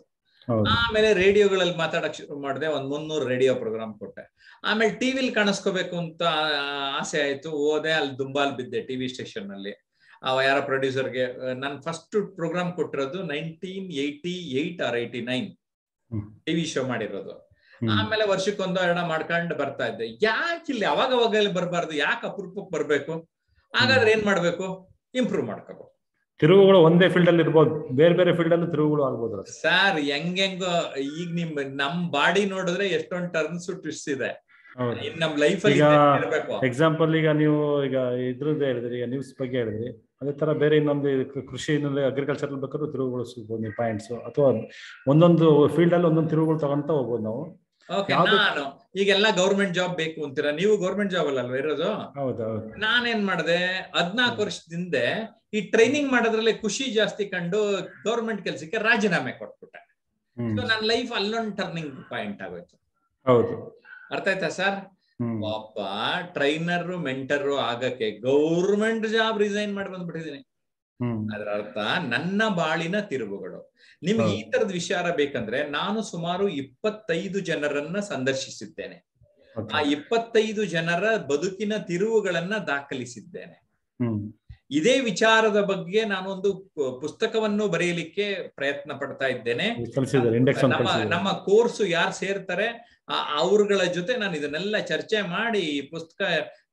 Speaker 2: ಹೌದು
Speaker 1: ಆಮೇಲೆ ರೇಡಿಯೋಗಳಲ್ಲಿ ಮಾತಾಡಕ್ ಶುರು ಮಾಡಿದೆ ಒಂದ್ ಮುನ್ನೂರು ರೇಡಿಯೋ ಪ್ರೋಗ್ರಾಮ್ ಕೊಟ್ಟೆ ಆಮೇಲೆ ಟಿವಿಲಿ ಕಾಣಿಸ್ಕೋಬೇಕು ಅಂತ ಆ- ಆಸೆ ಆಯ್ತು ಹೋದೆ ಅಲ್ಲಿ ದುಂಬಾಲ್ ಬಿದ್ದೆ ಟಿವಿ ಸ್ಟೇಷನ್ ನಲ್ಲಿ ಅವ ಯಾರ ಪ್ರೊಡ್ಯೂಸರ್ಗೆ ನಾನು ಫಸ್ಟ್ ಪ್ರೋಗ್ರಾಮ್ ಕೊಟ್ಟಿರೋದು nineteen eighty eight or eighty nine
Speaker 2: hmm.
Speaker 1: TV show ಮಾಡಿರೋದು
Speaker 2: ಹ್ಮ್.
Speaker 1: ಆಮೇಲೆ ವರ್ಷಕ್ಕೊಂದು ಎರಡ ಮಾಡ್ಕೊಂಡು ಬರ್ತಾ ಇದ್ದೆ ಯಾಕೆ ಇಲ್ಲಿ ಅವಾಗ ಅವಾಗ ಬರಬಾರ್ದು ಯಾಕೆ ಅಪರೂಪಕ್ಕೆ ಬರ್ಬೇಕು ಹಾಗಾದ್ರೆ ಏನ್ ಮಾಡ್ಬೇಕು ಇಂಪ್ರೂವ್ ಮಾಡ್ಕೋಬೇಕು
Speaker 2: ತಿರುವುಗಳು ಒಂದೇ ಫೀಲ್ಡ್ ಅಲ್ಲಿ ಇರ್ಬೋದು ಬೇರೆ ಬೇರೆ ಫೀಲ್ಡ್ ಅಲ್ಲಿ ತಿರುವುಗಳು ಆಗ್ಬೋದು ಅದು.
Speaker 1: ಸರ್ ಹೆಂಗೆಂಗ ಈಗ ನಿಮ್ ನಮ್ ಬಾಡಿ ನೋಡಿದ್ರೆ ಎಷ್ಟೊಂದ್ ಟರ್ನ್ಸ್ ಟ್ವಿಸ್ಟ್ ಇದೆ
Speaker 2: ಹೌದು
Speaker 1: ಇನ್ ನಮ್ ಲೈಫ್ ಅಲ್ಲಿ
Speaker 2: ಈಗ
Speaker 1: ಇರ್ಬೇಕು
Speaker 2: ಎಕ್ಸಾಂಪಲ್ ಈಗ ನೀವು ಈಗ ಇದ್ರದ್ದು ಹೇಳಿದ್ರಿ ಈಗ ನ್ಯೂಸ್ ಬಗ್ಗೆ ಹೇಳಿದ್ರಿ ಅದೇ ತರ ಬೇರೆ ಇನ್ನೊಂದು ಇದು ಕೃ- ಕೃಷಿನಲ್ಲಿ ಅಗ್ರಿಕಲ್ಚರ್ ಬೇಕಾದ್ರೂ ತಿರುವುಗಳು ಸಿಗ್ಬೋದು ನೀವು ಪಾಯಿಂಟ್ಸ್ ಅಥವಾ ಒಂದೊಂದು ಫೀಲ್ಡ್ ಅಲ್ಲಿ ಒಂದೊಂದು ತಿರುವುಗಳು ತಗೊಂತ ಹೋಗ್ಬೋದು ನಾವು
Speaker 1: ಓಕೆ
Speaker 2: ಯಾವ್ದು-
Speaker 1: ನಾನು ಈಗೆಲ್ಲ ಗೌರ್ಮೆಂಟ್ ಜಾಬ್ ಬೇಕು ಅಂತೀರಾ ನೀವು ಗೌರ್ಮೆಂಟ್ ಜಾಬ್ ಅಲ್ವಾ ಇರೋದು
Speaker 2: ಹೌದು ಹೌದು
Speaker 1: ನಾನೇನ್ ಮಾಡಿದೆ ಹದ್ನಾಲ್ಕು ವರ್ಷದಿಂದ ಈ ಟ್ರೈನಿಂಗ್ ಮಾಡೋದ್ರಲ್ಲಿ ಖುಷಿ ಜಾಸ್ತಿ ಕಂಡು ಗೌರ್ಮೆಂಟ್ ಕೆಲ್ಸಕ್ಕೆ ರಾಜೀನಾಮೆ ಕೊಟ್ಬಿಟ್ಟೆ
Speaker 2: ಹ್ಮ್
Speaker 1: ಸೊ ನನ್ನ ಲೈಫ್ ಅಲ್ಲೊಂದು ಟರ್ನಿಂಗ್ ಪಾಯಿಂಟ್ ಆಗೋಯ್ತು
Speaker 2: ಹೌದು
Speaker 1: ಅರ್ಥ ಆಯ್ತಾ ಸರ್
Speaker 2: ಹ್ಮ್
Speaker 1: ಒಬ್ಬ ಟ್ರೈನರ್ ಮೆಂಟರ್ ಆಗಕ್ಕೆ ಗೌರ್ಮೆಂಟ್ ಜಾಬ್ ರಿಸೈನ್ ಮಾಡಿ ಬಂದ್ಬಿಟ್ಟಿದೀನಿ
Speaker 2: ಹ್ಮ್
Speaker 1: ಅದರ ಅರ್ಥ ನನ್ನ ಬಾಳಿನ ತಿರುವುಗಳು ನಿಮ್ಗೆ ಈ ತರದ ವಿಚಾರ ಬೇಕಂದ್ರೆ ನಾನು ಸುಮಾರು ಇಪ್ಪತ್ತೈದು ಜನರನ್ನ ಸಂದರ್ಶಿಸಿದ್ದೇನೆ
Speaker 2: Okay.
Speaker 1: ಆ ಇಪ್ಪತ್ತೈದು ಜನರ ಬದುಕಿನ ತಿರುವುಗಳನ್ನ ದಾಖಲಿಸಿದ್ದೇನೆ
Speaker 2: ಹ್ಮ್
Speaker 1: ಇದೇ ವಿಚಾರದ ಬಗ್ಗೆ ನಾನೊಂದು ಪು- ಪುಸ್ತಕವನ್ನು ಬರೆಯಲಿಕ್ಕೆ ಪ್ರಯತ್ನ ಪಡ್ತಾ ಇದ್ದೇನೆ
Speaker 2: ಕಲಿಸಿದ್ದಾರೆ ಇಂಡೆಕ್ಸ್ ಒಂದು
Speaker 1: ನಮ್ಮ
Speaker 2: ಕಲಿಸಿದ್ದಾರೆ
Speaker 1: ನಮ್ಮ ಕೋರ್ಸ್ ಯಾರು ಸೇರ್ತಾರೆ ಆ- ಅವ್ರಗಳ ಜೊತೆ ನಾನು ಇದನ್ನೆಲ್ಲ ಚರ್ಚೆ ಮಾಡಿ ಈ ಪುಸ್ತಕ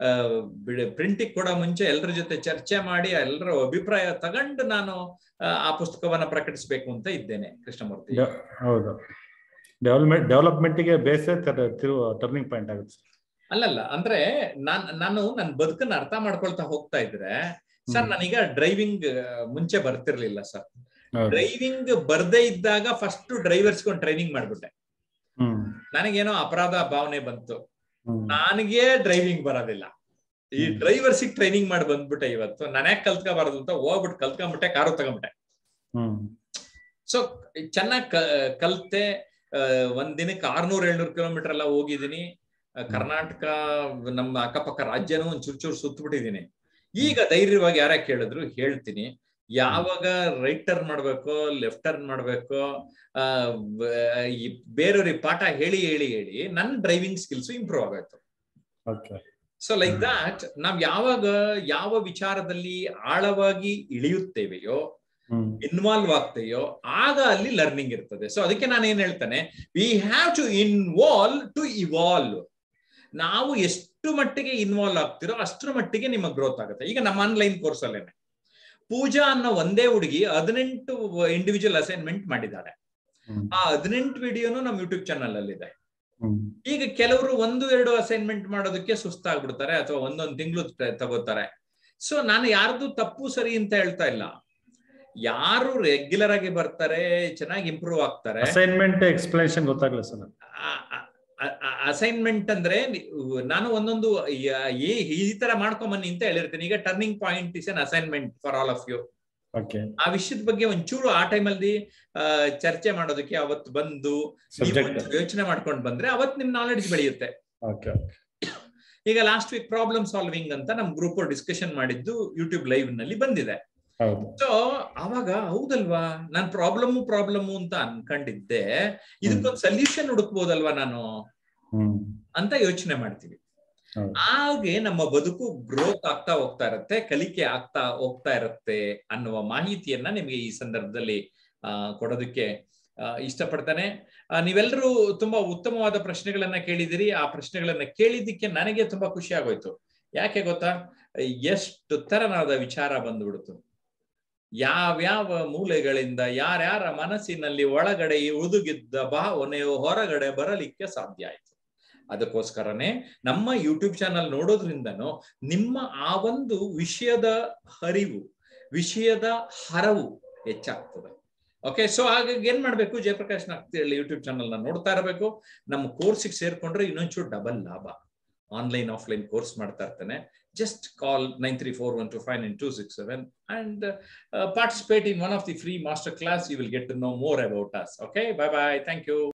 Speaker 1: ಪ್ರಿಂಟಿಂಗ್ ಕೊಡೋ ಮುಂಚೆ ಎಲ್ಲರ ಜೊತೆ ಚರ್ಚೆ ಮಾಡಿ ಎಲ್ಲರ ಅಭಿಪ್ರಾಯ ತಗೊಂಡು ನಾನು ಆ, ಆ ಪುಸ್ತಕವನ್ನ ಪ್ರಕಟಿಸಬೇಕು ಅಂತ ಇದ್ದೇನೆ ಕೃಷ್ಣಮೂರ್ತಿ
Speaker 2: ಡೆ- ಹೌದು ಡೆವಲಪ್ಮೆಂಟ್ ಡೆವಲಪ್ಮೆಂಟ್ಗೆ ಬೇಸೇ ತಿರುವು ಟರ್ನಿಂಗ್ ಪಾಯಿಂಟ್ ಆಗುತ್ತೆ
Speaker 1: ಅಲ್ಲಲ್ಲ ಅಂದ್ರೆ ನಾನ್ ನಾನು ನನ್ನ ಬದುಕನ್ನ ಅರ್ಥ ಮಾಡ್ಕೊಳ್ತಾ ಹೋಗ್ತಾ ಇದ್ರೆ ಸರ್
Speaker 2: ಹ್ಮ್.
Speaker 1: ನಾನೀಗ ಡ್ರೈವಿಂಗ್ ಮುಂಚೆ ಬರ್ತಿರ್ಲಿಲ್ಲ ಸರ್
Speaker 2: ಹೌದು.
Speaker 1: ಡ್ರೈವಿಂಗ್ ಬರ್ದೇ ಇದ್ದಾಗ ಫಸ್ಟ್ ಡ್ರೈವರ್ಸ್ಗೊಂದು ಟ್ರೈನಿಂಗ್ ಮಾಡ್ಬಿಟ್ಟೆ
Speaker 2: ಹ್ಮ್
Speaker 1: ನನಗೇನೋ ಅಪರಾಧ ಭಾವನೆ ಬಂತು
Speaker 2: ಹ್ಮ್
Speaker 1: ನನಗೆ ಡ್ರೈವಿಂಗ್ ಬರೋದಿಲ್ಲ ಈ
Speaker 2: ಹ್ಮ್.
Speaker 1: ಡ್ರೈವರ್ಸಿಗೆ ಟ್ರೈನಿಂಗ್ ಮಾಡಿ ಬಂದ್ಬಿಟ್ಟೆ ಇವತ್ತು ನಾನೇ ಕಲ್ತ್ಕೋಬಾರದು ಅಂತ ಹೋಗ್ಬಿಟ್ಟು ಕಲ್ತ್ಕೊಂಡ್ಬಿಟ್ಟೆ ಕಾರು ತಗೊಂಡ್ಬಿಟ್ಟೆ
Speaker 2: ಹ್ಮ್
Speaker 1: ಸೊ ಚೆನ್ನಾಗಿ ಕಲ್ತೆ ಆ, ಒಂದ್ ದಿನಕ್ಕೆ ಆರ್ನೂರ್ ಏಳ್ನೂರ್ ಕಿಲೋಮೀಟರ್ ಎಲ್ಲ ಹೋಗಿದ್ದೀನಿ ಆ, ಕರ್ನಾಟಕ ನಮ್ಮ ಅಕ್ಕಪಕ್ಕ ರಾಜ್ಯನೂ ಒಂದ್ ಚೂರ್ ಚೂರ್ ಸುತ್ತಬಿಟ್ಟಿದೀನಿ ಈಗ ಧೈರ್ಯವಾಗಿ ಯಾರೇ ಕೇಳಿದ್ರು ಹೇಳ್ತೀನಿ ಯಾವಾಗ ರೈಟ್ ಟರ್ನ್ ಮಾಡ್ಬೇಕು ಲೆಫ್ಟ್ ಟರ್ನ್ ಮಾಡ್ಬೇಕು ಆ ಬ- ಈ ಬೇರೆಯವ್ರಿಗೆ ಪಾಠ ಹೇಳಿ ಹೇಳಿ ಹೇಳಿ ನನ್ನ ಡ್ರೈವಿಂಗ್ ಸ್ಕಿಲ್ಸ್ ಇಂಪ್ರೂವ್ ಆಗೋಯ್ತು
Speaker 2: ಓಕೆ
Speaker 1: ಸೊ ಲೈಕ್ ದಟ್ ನಾವ್ ಯಾವಾಗ ಯಾವ ವಿಚಾರದಲ್ಲಿ ಆಳವಾಗಿ ಇಳಿಯುತ್ತೇವೆಯೋ
Speaker 2: ಹ್ಮ್
Speaker 1: ಇನ್ವಾಲ್ವ್ ಆಗ್ತೇಯೋ ಆಗ ಅಲ್ಲಿ ಲರ್ನಿಂಗ್ ಇರ್ತದೆ ಸೊ ಅದಕ್ಕೆ ನಾನು ಏನ್ ಹೇಳ್ತಾನೆ we have to involve to evolve ನಾವು ಎಷ್ಟು ಮಟ್ಟಿಗೆ ಇನ್ವಾಲ್ವ್ ಆಗ್ತಿರೋ ಅಷ್ಟರ ಮಟ್ಟಿಗೆ ನಿಮ್ಮ ಗ್ರೋತ್ ಆಗುತ್ತೆ ಈಗ ನಮ್ಮ ಆನ್ಲೈನ್ ಕೋರ್ಸ್ ಅಲ್ಲೇನೆ ಪೂಜಾ ಅನ್ನೋ ಒಂದೇ ಹುಡುಗಿ ಹದಿನೆಂಟು ಇಂಡಿವಿಜುವಲ್ ಅಸೈನ್ಮೆಂಟ್ ಮಾಡಿದ್ದಾಳೆ
Speaker 2: ಹ್ಮ್
Speaker 1: ಆ ಹದಿನೆಂಟು ವಿಡಿಯೋನು ನಮ್ಮ ಯೂಟ್ಯೂಬ್ ಚಾನಲ್ ಅಲ್ಲಿ ಇದೆ
Speaker 2: ಹ್ಮ್
Speaker 1: ಈಗ ಕೆಲವರು ಒಂದು ಎರಡು ಅಸೈನ್ಮೆಂಟ್ ಮಾಡೋದಕ್ಕೆ ಸುಸ್ತಾಗ್ಬಿಡ್ತಾರೆ ಅಥವಾ ಒಂದೊಂದು ತಿಂಗಳು ತಗೋತಾರೆ ಸೊ ನಾನು ಯಾರ್ದು ತಪ್ಪು ಸರಿ ಅಂತ ಹೇಳ್ತಾ ಇಲ್ಲ ಯಾರು ರೆಗ್ಯುಲರ್ ಆಗಿ ಬರ್ತಾರೆ ಚೆನ್ನಾಗಿ ಇಂಪ್ರೂವ್ ಆಗ್ತಾರೆ
Speaker 2: ಅಸೈನ್ಮೆಂಟ್ ಎಕ್ಸ್ಪ್ಲನೇಷನ್ ಗೊತ್ತಾಗ್ಲಿಲ್ಲ ಸರ್
Speaker 1: ಅಸೈನ್ಮೆಂಟ್ ಅಂದ್ರೆ ನಿ- ನಾನು ಒಂದೊಂದು ಯ- ಈ- ಈ ತರ ಮಾಡ್ಕೊಂಬನ್ನಿ ಅಂತ ಹೇಳಿರ್ತೀನಿ ಈಗ turning point is an assignment for all of you
Speaker 2: okay
Speaker 1: ಆ ವಿಷಯದ ಬಗ್ಗೆ ಒಂಚೂರು ಆ ಟೈಮಲ್ಲಿ ಚರ್ಚೆ ಮಾಡೋದಕ್ಕೆ ಅವತ್ತು ಬಂದು ನೀವು
Speaker 2: ಸಬ್ಜೆಕ್ಟ್
Speaker 1: ಒಂಚೂರು ಯೋಚನೆ ಮಾಡ್ಕೊಂಡು ಬಂದ್ರೆ ಅವತ್ ನಿಮ್ ನಾಲೆಡ್ಜ್ ಬೆಳೆಯುತ್ತೆ
Speaker 2: ಓಕೆ
Speaker 1: ಈಗ ಲಾಸ್ಟ್ ವೀಕ್ ಪ್ರಾಬ್ಲಮ್ ಸಾಲ್ವಿಂಗ್ ಅಂತ ನಮ್ ಗ್ರೂಪ್ ಡಿಸ್ಕಷನ್ ಮಾಡಿದ್ದು ಯೂಟ್ಯೂಬ್ ಲೈವ್ ನಲ್ಲಿ ಬಂದಿದೆ
Speaker 2: ಹೌದು
Speaker 1: ಸೊ ಅವಾಗ ಹೌದಲ್ವಾ ನಾನ್ ಪ್ರಾಬ್ಲಮ್ ಪ್ರಾಬ್ಲಮ್ ಅಂತ ಅನ್ಕೊಂಡಿದ್ದೆ ಇದಕ್ಕೊಂದು ಸೊಲ್ಯೂಷನ್ ಹುಡುಕ್ಬೋದಲ್ವಾ ನಾನು
Speaker 2: ಹ್ಮ್
Speaker 1: ಅಂತ ಯೋಚನೆ ಮಾಡ್ತೀವಿ
Speaker 2: ಹೌದು.
Speaker 1: ಹಾಗೆ ನಮ್ಮ ಬದುಕು ಗ್ರೋತ್ ಆಗ್ತಾ ಹೋಗ್ತಾ ಇರತ್ತೆ ಕಲಿಕೆ ಆಗ್ತಾ ಹೋಗ್ತಾ ಇರತ್ತೆ ಅನ್ನುವ ಮಾಹಿತಿಯನ್ನ ನಿಮಗೆ ಈ ಸಂದರ್ಭದಲ್ಲಿ ಆ ಕೊಡೋದಕ್ಕೆ ಆ, ಇಷ್ಟಪಡ್ತಾನೆ ಆ, ನೀವೆಲ್ಲರೂ ತುಂಬಾ ಉತ್ತಮವಾದ ಪ್ರಶ್ನೆಗಳನ್ನ ಕೇಳಿದಿರಿ ಆ ಪ್ರಶ್ನೆಗಳನ್ನ ಕೇಳಿದ್ದಕ್ಕೆ ನನಗೆ ತುಂಬಾ ಖುಷಿ ಆಗೋಯ್ತು ಯಾಕೆ ಗೊತ್ತಾ ಎಷ್ಟು ತರನಾದ ವಿಚಾರ ಬಂದ್ಬಿಡ್ತು ಯಾವ್ಯಾವ ಮೂಲೆಗಳಿಂದ ಯಾರ್ಯಾರ ಮನಸ್ಸಿನಲ್ಲಿ ಒಳಗಡೆ ಈ ಉದುಗಿದ್ದ ಭಾವನೆಯು ಹೊರಗಡೆ ಬರಲಿಕ್ಕೆ ಸಾಧ್ಯ ಆಯ್ತು ಅದಕ್ಕೋಸ್ಕರನೇ ನಮ್ಮ ಯೂಟ್ಯೂಬ್ ಚಾನಲ್ ನೋಡೋದ್ರಿಂದನೂ ನಿಮ್ಮ ಆ ಒಂದು ವಿಷಯದ ಹರಿವು ವಿಷಯದ ಹರವು ಹೆಚ್ಚಾಗ್ತದೆ ಓಕೆ ಸೊ ಹಾಗಾಗಿ ಏನ್ ಮಾಡ್ಬೇಕು ಜಯಪ್ರಕಾಶ್ ನಾಗ್ತಿಹಳ್ಳಿ ಯೂಟ್ಯೂಬ್ ಚಾನಲ್ ನ ನೋಡ್ತಾ ಇರಬೇಕು ನಮ್ಮ ಕೋರ್ಸಿಗೆ ಸೇರ್ಕೊಂಡ್ರೆ ಇನ್ನೊಂಚೂರು ಡಬಲ್ ಲಾಭ ಆನ್ಲೈನ್ ಆಫ್ಲೈನ್ ಕೋರ್ಸ್ ಮಾಡ್ತಾ ಇರ್ತಾನೆ just call 93412599267 and uh, uh, participate in one of the free master class you will get to know more about us okay bye bye thank you